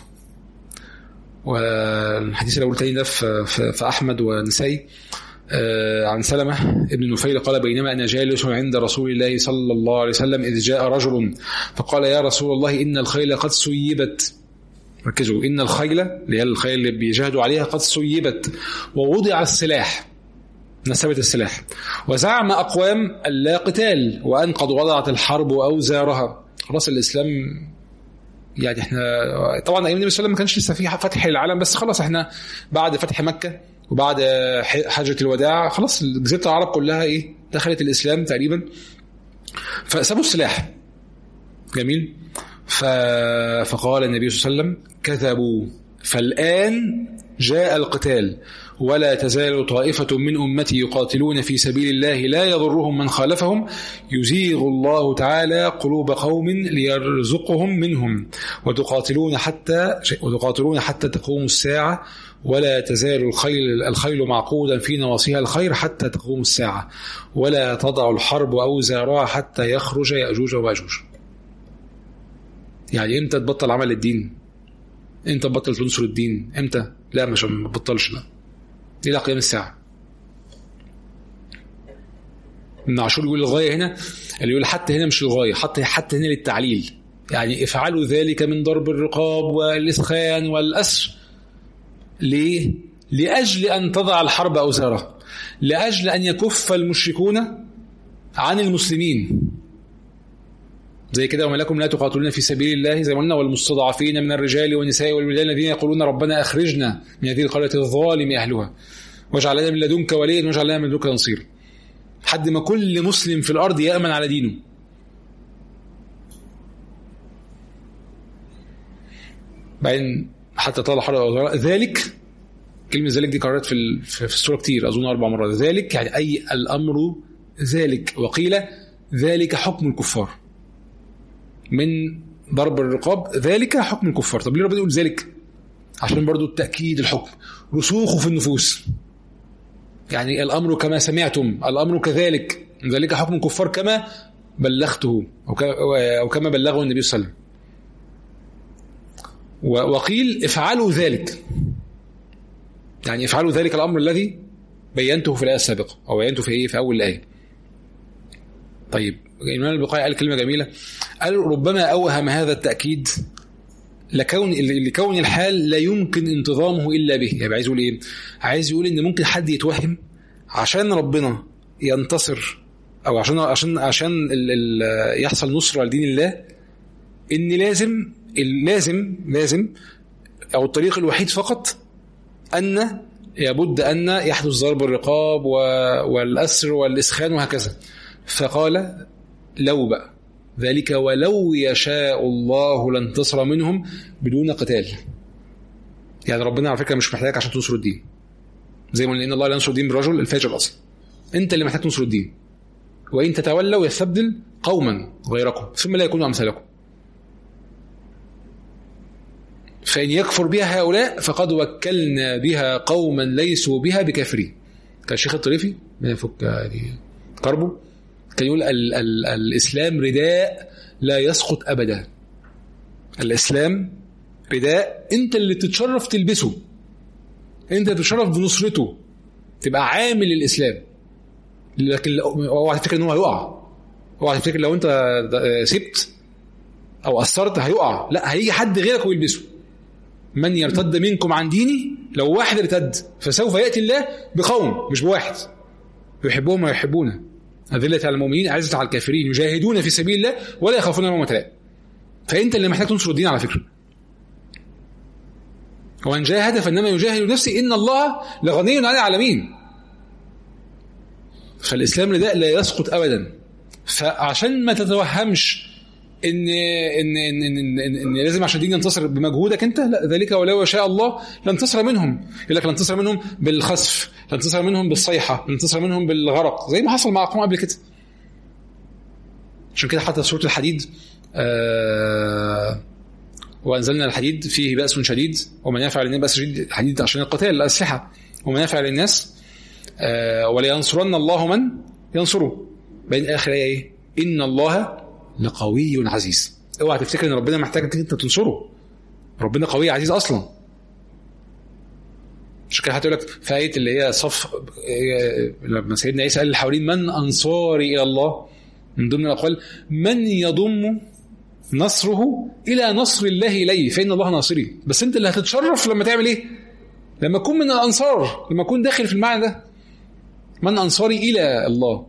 والحديث الأول تاني ده في أحمد ونسائي عن سلمة ابن نفيل قال بينما أنا جالس عند رسول الله صلى الله عليه وسلم إذ جاء رجل فقال يا رسول الله إن الخيل قد سيبت ركزوا إن الخيل اللي هي الخيل اللي بيجاهدوا عليها قد سيبت ووضع السلاح نسبت السلاح وزعم أقوام اللا قتال وأن قد وضعت الحرب أوزارها خلاص الإسلام يعني احنا طبعا ايام النبي صلى الله عليه وسلم ما كانش لسه في فتح للعالم بس خلاص احنا بعد فتح مكه وبعد حجة الوداع خلاص جزيرة العرب كلها ايه دخلت الإسلام تقريبا فسابوا السلاح جميل ف... فقال النبي صلى الله عليه وسلم كذبوا فالآن جاء القتال ولا تزال طائفة من أمتي يقاتلون في سبيل الله لا يضرهم من خالفهم يزيغ الله تعالى قلوب قوم ليرزقهم منهم وتقاتلون حتى وتقاتلون حتى تقوم الساعة ولا تزال الخيل الخيل معقودا في نواصيها الخير حتى تقوم الساعة ولا تضع الحرب أوزارها حتى يخرج يأجوج ومأجوج يعني امتى تبطل عمل الدين امتى تبطل تنصر الدين امتى لا مش ما تبطلش لا الى قيام الساعه ابن عاشور يقول الغايه هنا اللي يقول حتى هنا مش الغايه حتى حتى هنا للتعليل يعني افعلوا ذلك من ضرب الرقاب والاسخان والاسر ليه؟ لاجل ان تضع الحرب اوزارها لاجل ان يكف المشركون عن المسلمين زي كده وما لكم لا تقاتلون في سبيل الله زي ما قلنا والمستضعفين من الرجال والنساء والولدان الذين يقولون ربنا اخرجنا من هذه القريه الظالم اهلها واجعل لنا من لدنك وليا واجعل لنا من لدنك نصيرا حد ما كل مسلم في الارض يامن على دينه بعدين حتى طال حرب ذلك كلمة ذلك دي قررت في في السورة كتير أظن أربع مرات ذلك يعني أي الأمر ذلك وقيل ذلك حكم الكفار من ضرب الرقاب ذلك حكم الكفار طب ليه ربنا يقول ذلك عشان برضو التأكيد الحكم رسوخه في النفوس يعني الأمر كما سمعتم الأمر كذلك ذلك حكم الكفار كما بلغته أو كما بلغه النبي صلى الله عليه وسلم وقيل افعلوا ذلك يعني افعلوا ذلك الأمر الذي بينته في الآية السابقة أو بينته في إيه في أول الآية طيب الإمام البقاعي قال كلمة جميلة قال ربما أوهم هذا التأكيد لكون لكون الحال لا يمكن انتظامه إلا به يعني عايز يقول إيه عايز يقول إن ممكن حد يتوهم عشان ربنا ينتصر أو عشان عشان عشان ال ال يحصل نصرة لدين الله إن لازم لازم لازم أو الطريق الوحيد فقط أن لابد أن يحدث ضرب الرقاب والأسر والإسخان وهكذا فقال لو بقى ذلك ولو يشاء الله لانتصر منهم بدون قتال يعني ربنا على فكره مش محتاجك عشان تنصر الدين زي ما قلنا ان الله لا ينصر الدين بالرجل الفاجر اصلا انت اللي محتاج تنصر الدين وان تتولوا يستبدل قوما غيركم ثم لا يكونوا امثالكم فإن يكفر بها هؤلاء فقد وكلنا بها قوما ليسوا بها بكافرين كان الشيخ الطريفي ما يفك يعني كربه كان يقول ال ال الإسلام رداء لا يسقط أبدا الإسلام رداء أنت اللي تتشرف تلبسه أنت تتشرف بنصرته تبقى عامل الإسلام لكن اوعى تفتكر ان هو هيقع اوعى تفتكر لو انت سبت او اثرت هيقع لا هيجي حد غيرك ويلبسه من يرتد منكم عن ديني لو واحد ارتد فسوف ياتي الله بقوم مش بواحد يحبهم ويحبونه أذلة على المؤمنين أعزة على الكافرين يجاهدون في سبيل الله ولا يخافون يوم لائم فأنت اللي محتاج تنصر الدين على فكرة ومن جاهد فإنما يجاهد نفسه إن الله لغني عن العالمين فالإسلام رداء لا يسقط أبدا فعشان ما تتوهمش ان ان ان ان, إن, إن لازم عشان الدين ينتصر بمجهودك انت لا ذلك ولو شاء الله لانتصر منهم يقول لك لانتصر منهم بالخسف لانتصر منهم بالصيحه لانتصر منهم بالغرق زي ما حصل مع قوم قبل كده عشان كده حتى سوره الحديد آه وانزلنا الحديد فيه باس شديد ومنافع للناس باس شديد الحديد عشان القتال الاسلحه ومنافع للناس آه ولينصرن الله من ينصره بين اخر ايه ان الله لقوي عزيز اوعى تفتكر ان ربنا محتاج انت تنصره ربنا قوي عزيز اصلا مش كده هتقول لك في ايه اللي هي صف لما سيدنا عيسى قال للحواريين من انصاري الى الله من ضمن الاقوال من يضم نصره الى نصر الله اليه فان الله ناصري بس انت اللي هتتشرف لما تعمل ايه؟ لما تكون من الانصار لما تكون داخل في المعنى ده من انصاري الى الله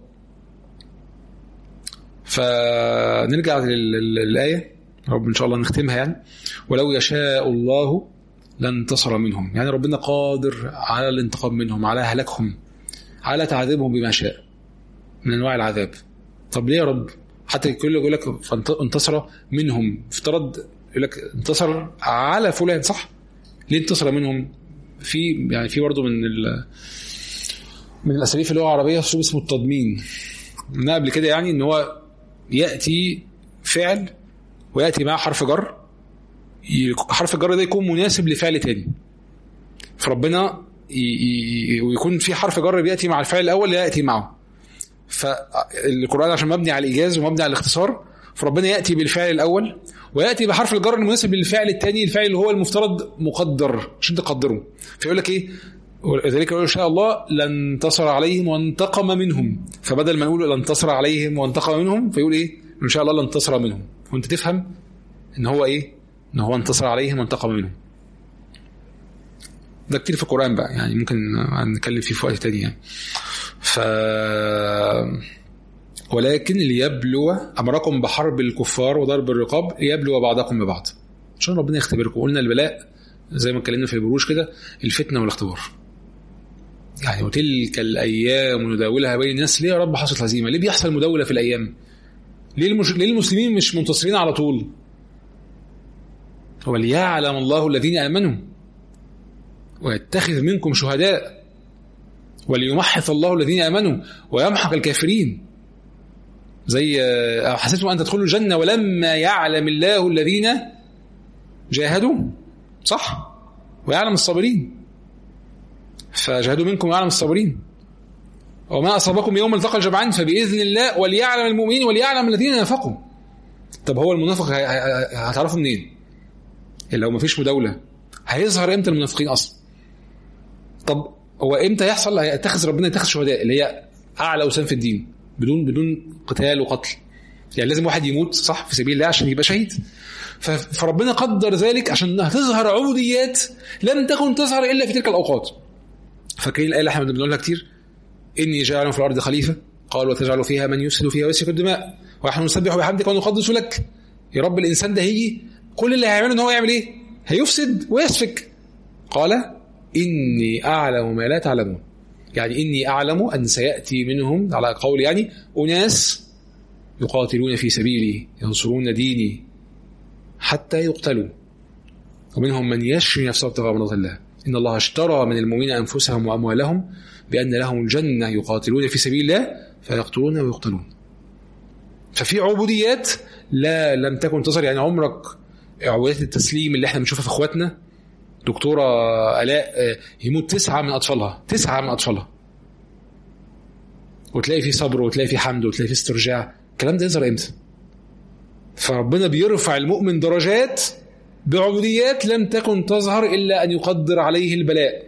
فنرجع للآية رب إن شاء الله نختمها يعني ولو يشاء الله لانتصر منهم يعني ربنا قادر على الانتقام منهم على هلاكهم على تعذيبهم بما شاء من أنواع العذاب طب ليه يا رب حتى الكل يقول لك انتصر منهم افترض يقول لك انتصر على فلان صح ليه انتصر منهم في يعني في برضه من ال من الاساليب اللغه العربيه اسلوب اسمه التضمين من قبل كده يعني ان هو ياتي فعل وياتي معه حرف جر حرف الجر ده يكون مناسب لفعل تاني فربنا ويكون في حرف جر بياتي مع الفعل الاول لا ياتي معه فالقران عشان مبني على الايجاز ومبني على الاختصار فربنا ياتي بالفعل الاول وياتي بحرف الجر المناسب للفعل الثاني الفعل اللي هو المفترض مقدر عشان تقدره فيقول لك ايه ولذلك يقول شاء الله لانتصر عليهم وانتقم منهم فبدل ما نقول لانتصر عليهم وانتقم منهم فيقول ايه ان شاء الله لانتصر منهم وانت تفهم ان هو ايه ان هو انتصر عليهم وانتقم منهم ده كتير في القران بقى يعني ممكن نتكلم فيه في وقت تاني يعني ف ولكن ليبلو امركم بحرب الكفار وضرب الرقاب ليبلو بعضكم ببعض عشان ربنا يختبركم قلنا البلاء زي ما اتكلمنا في البروج كده الفتنه والاختبار يعني وتلك الايام نداولها بين الناس ليه يا رب حصلت هزيمه؟ ليه بيحصل مداوله في الايام؟ ليه المش... ليه المسلمين مش منتصرين على طول؟ وليعلم الله الذين امنوا ويتخذ منكم شهداء وليمحص الله الذين امنوا ويمحق الكافرين زي حسيتم ان تدخلوا الجنه ولما يعلم الله الذين جاهدوا صح ويعلم الصابرين فجاهدوا منكم ويعلم الصابرين وما أصابكم يوم التقى الجمعان فبإذن الله وليعلم المؤمنين وليعلم الذين نافقوا طب هو المنافق هتعرفوا منين؟ لو ما فيش مداولة هيظهر امتى المنافقين اصلا؟ طب هو امتى يحصل هيتخذ ربنا يتخذ شهداء اللي هي اعلى وسام في الدين بدون بدون قتال وقتل يعني لازم واحد يموت صح في سبيل الله عشان يبقى شهيد فربنا قدر ذلك عشان هتظهر عبوديات لم تكن تظهر الا في تلك الاوقات فاكرين الايه اللي احنا بنقولها كتير اني جاعل في الارض خليفه قال وتجعل فيها من يفسد فيها ويسفك الدماء ونحن نسبح بحمدك ونقدس لك يا رب الانسان ده هيجي كل اللي هيعمله ان هو يعمل ايه؟ هيفسد ويسفك قال اني اعلم ما لا تعلمون يعني اني اعلم ان سياتي منهم على قول يعني اناس يقاتلون في سبيلي ينصرون ديني حتى يقتلوا ومنهم من يشري نفسه ابتغاء مرضات الله إن الله اشترى من المؤمنين أنفسهم وأموالهم بأن لهم الجنة يقاتلون في سبيل الله فيقتلون ويقتلون ففي عبوديات لا لم تكن تصل يعني عمرك عبوديات التسليم اللي احنا بنشوفها في اخواتنا دكتوره الاء آه، يموت تسعه من اطفالها تسعه من اطفالها وتلاقي في صبر وتلاقي في حمد وتلاقي في استرجاع الكلام ده يظهر امتى فربنا بيرفع المؤمن درجات بعبوديات لم تكن تظهر الا ان يقدر عليه البلاء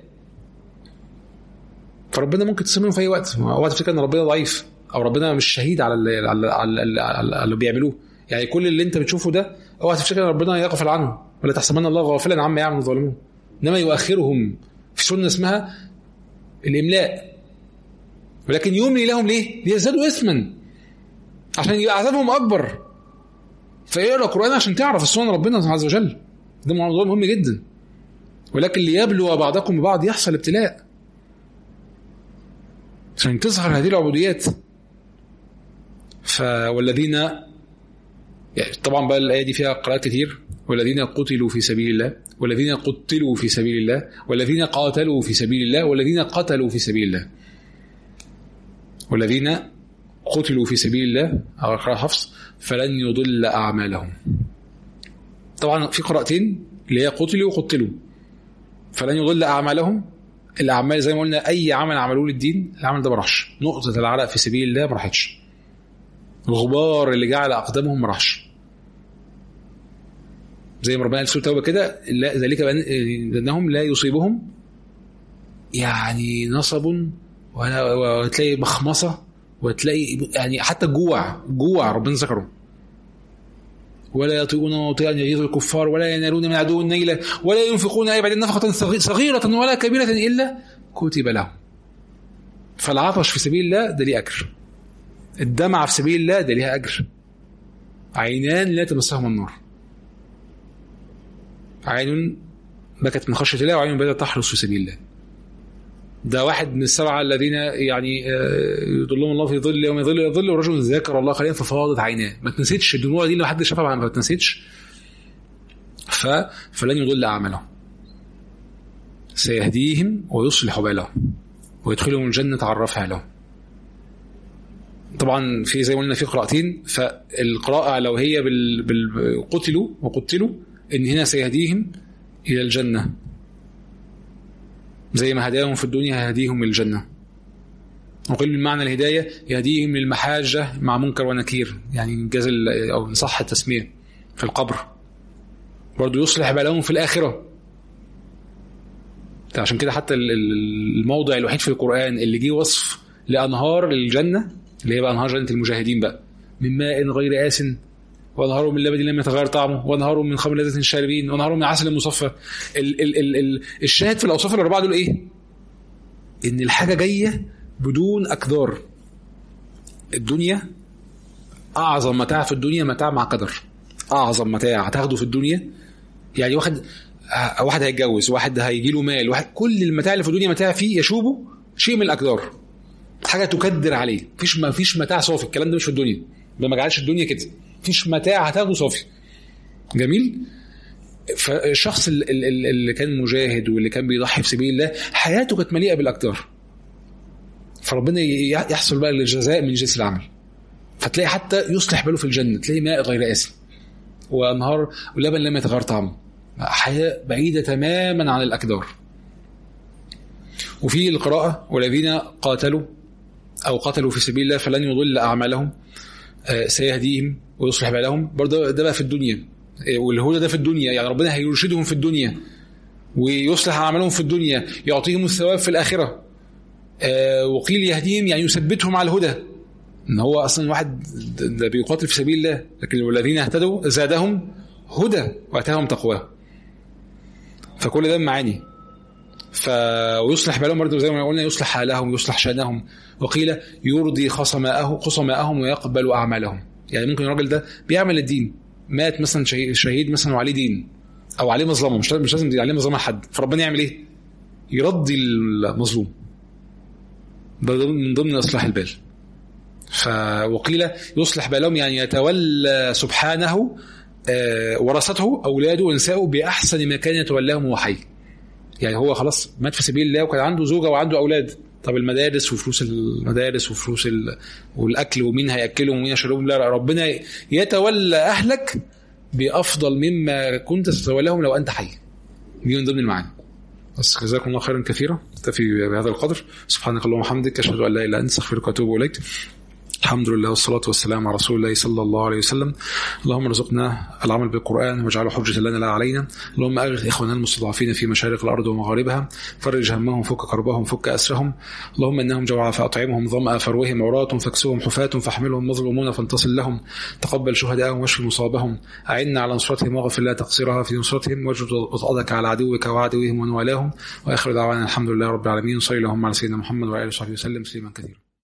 فربنا ممكن تسلمهم في اي وقت اوقات تفتكر ان ربنا ضعيف او ربنا مش شهيد على اللي, على, على, على اللي بيعملوه يعني كل اللي انت بتشوفه ده اوعى تفتكر ان ربنا يغفل عنه ولا تحسبن الله غافلا عما يعمل الظالمون انما يؤخرهم في سنه اسمها الاملاء ولكن يملي لهم ليه؟ ليزدادوا اثما عشان يبقى عذابهم اكبر فاقرا القران عشان تعرف السنن ربنا عز وجل ده موضوع مهم جدا ولكن ليبلو بعضكم ببعض يحصل ابتلاء عشان تظهر هذه العبوديات ف والذين يعني طبعا بقى الايه دي فيها قراءات كتير والذين قتلوا في سبيل الله والذين قتلوا في سبيل الله والذين قاتلوا في سبيل الله والذين قتلوا في سبيل الله والذين قتلوا في سبيل الله على قراءة حفص فلن يضل أعمالهم طبعا في قراءتين اللي هي قتلوا وقتلوا فلن يضل أعمالهم الأعمال زي ما قلنا أي عمل عملوه للدين العمل ده ما راحش نقطة العرق في سبيل الله ما راحتش الغبار اللي جعل أقدامهم ما راحش زي ما ربنا قال في سوره التوبه كده ذلك بانهم لا يصيبهم يعني نصب ولا وتلاقي مخمصه وتلاقي يعني حتى الجوع جوع ربنا ذكره ولا يطيقون موطئا يغيظ الكفار ولا ينالون من عدو نيلا ولا ينفقون اي بعد نفقه صغيره ولا كبيره الا كتب لهم فالعطش في سبيل الله ده ليه اجر الدمع في سبيل الله ده ليها اجر عينان لا تمسهم النار عين بكت من خشيه الله وعين بدات تحرس في سبيل الله ده واحد من السبعه الذين يعني يضلهم الله في ظل يوم يظل يظل ورجل ذكر الله خليلا ففاضت عيناه ما تنسيتش الدموع دي لو حد شافها ما تنسيتش ف فلن يضل اعمالهم سيهديهم ويصلح بالهم ويدخلهم الجنة عرفها لهم طبعا في زي ما قلنا في قراءتين فالقراءة لو هي بال... بال... قتلوا وقتلوا ان هنا سيهديهم الى الجنه زي ما هداهم في الدنيا هيهديهم الجنه وقيل من معنى الهدايه يهديهم للمحاجه مع منكر ونكير يعني انجاز او صح التسميه في القبر برضه يصلح بالهم في الاخره عشان كده حتى الموضع الوحيد في القران اللي جه وصف لانهار الجنه اللي هي بقى انهار جنه المجاهدين بقى من ماء غير آسٍ وانهار من لبن لم يتغير طعمه وانهار من خمر لذة الشاربين وانهار من عسل مصفى ال ال ال ال الشاهد في الاوصاف الاربعه دول ايه ان الحاجه جايه بدون اكدار الدنيا اعظم متاع في الدنيا متاع مع قدر اعظم متاع هتاخده في الدنيا يعني واحد واحد هيتجوز واحد هيجي له مال واحد كل المتاع اللي في الدنيا متاع فيه يشوبه شيء من الاقدار حاجه تكدر عليه مفيش مفيش متاع صافي الكلام ده مش في الدنيا ده ما جعلش الدنيا كده مفيش متاع هتاخده صافي جميل فالشخص اللي كان مجاهد واللي كان بيضحي في سبيل الله حياته كانت مليئه بالاقدار فربنا يحصل بقى الجزاء من جنس العمل فتلاقي حتى يصلح باله في الجنه تلاقي ماء غير آسن وانهار ولبن لم يتغير طعمه حياه بعيده تماما عن الاكدار وفي القراءه والذين قاتلوا او قتلوا في سبيل الله فلن يضل اعمالهم سيهديهم ويصلح بالهم برضه ده بقى في الدنيا والهدى ده في الدنيا يعني ربنا هيرشدهم في الدنيا ويصلح اعمالهم في الدنيا يعطيهم الثواب في الاخره وقيل يهديهم يعني يثبتهم على الهدى ان هو اصلا واحد ده بيقاتل في سبيل الله لكن والذين اهتدوا زادهم هدى واتاهم تقواه فكل ده معاني ف ويصلح بالهم برضه زي ما قلنا يصلح حالهم يصلح شانهم وقيل يرضي خصماءه خصماءهم ويقبل اعمالهم يعني ممكن الراجل ده بيعمل الدين مات مثلا شهيد مثلا وعليه دين او عليه مظلمه مش مش لازم عليه مظلمه حد فربنا يعمل ايه؟ يرضي المظلوم ده من ضمن اصلاح البال ف وقيل يصلح بالهم يعني يتولى سبحانه ورثته اولاده ونساؤه باحسن ما كان يتولاهم وهو حي يعني هو خلاص مات في سبيل الله وكان عنده زوجه وعنده اولاد طب المدارس وفلوس المدارس وفلوس ال... والاكل ومين هياكلهم ومين يشربهم لا ربنا يتولى اهلك بافضل مما كنت تتولاهم لو انت حي دي من ضمن المعاني بس جزاكم الله خيرا كثيرا اكتفي بهذا القدر سبحانك اللهم وبحمدك اشهد ان لا اله الا انت استغفرك واتوب اليك الحمد لله والصلاة والسلام على رسول الله صلى الله عليه وسلم اللهم ارزقنا العمل بالقرآن واجعله حجة لنا لا علينا اللهم أغث إخواننا المستضعفين في مشارق الأرض ومغاربها فرج همهم فك كربهم فك أسرهم اللهم إنهم جوعى فأطعمهم ظمأ فروهم عراة فاكسوهم حفاة فاحملهم مظلومون فانتصل لهم تقبل شهداءهم واشف مصابهم أعنا على نصرتهم واغفر لا تقصيرها في نصرتهم واجد وطأتك على عدوك وعدوهم ومن والاهم وآخر دعوانا الحمد لله رب العالمين صلى اللهم على سيدنا محمد وعلى آله وصحبه وسلم تسليما كثيرا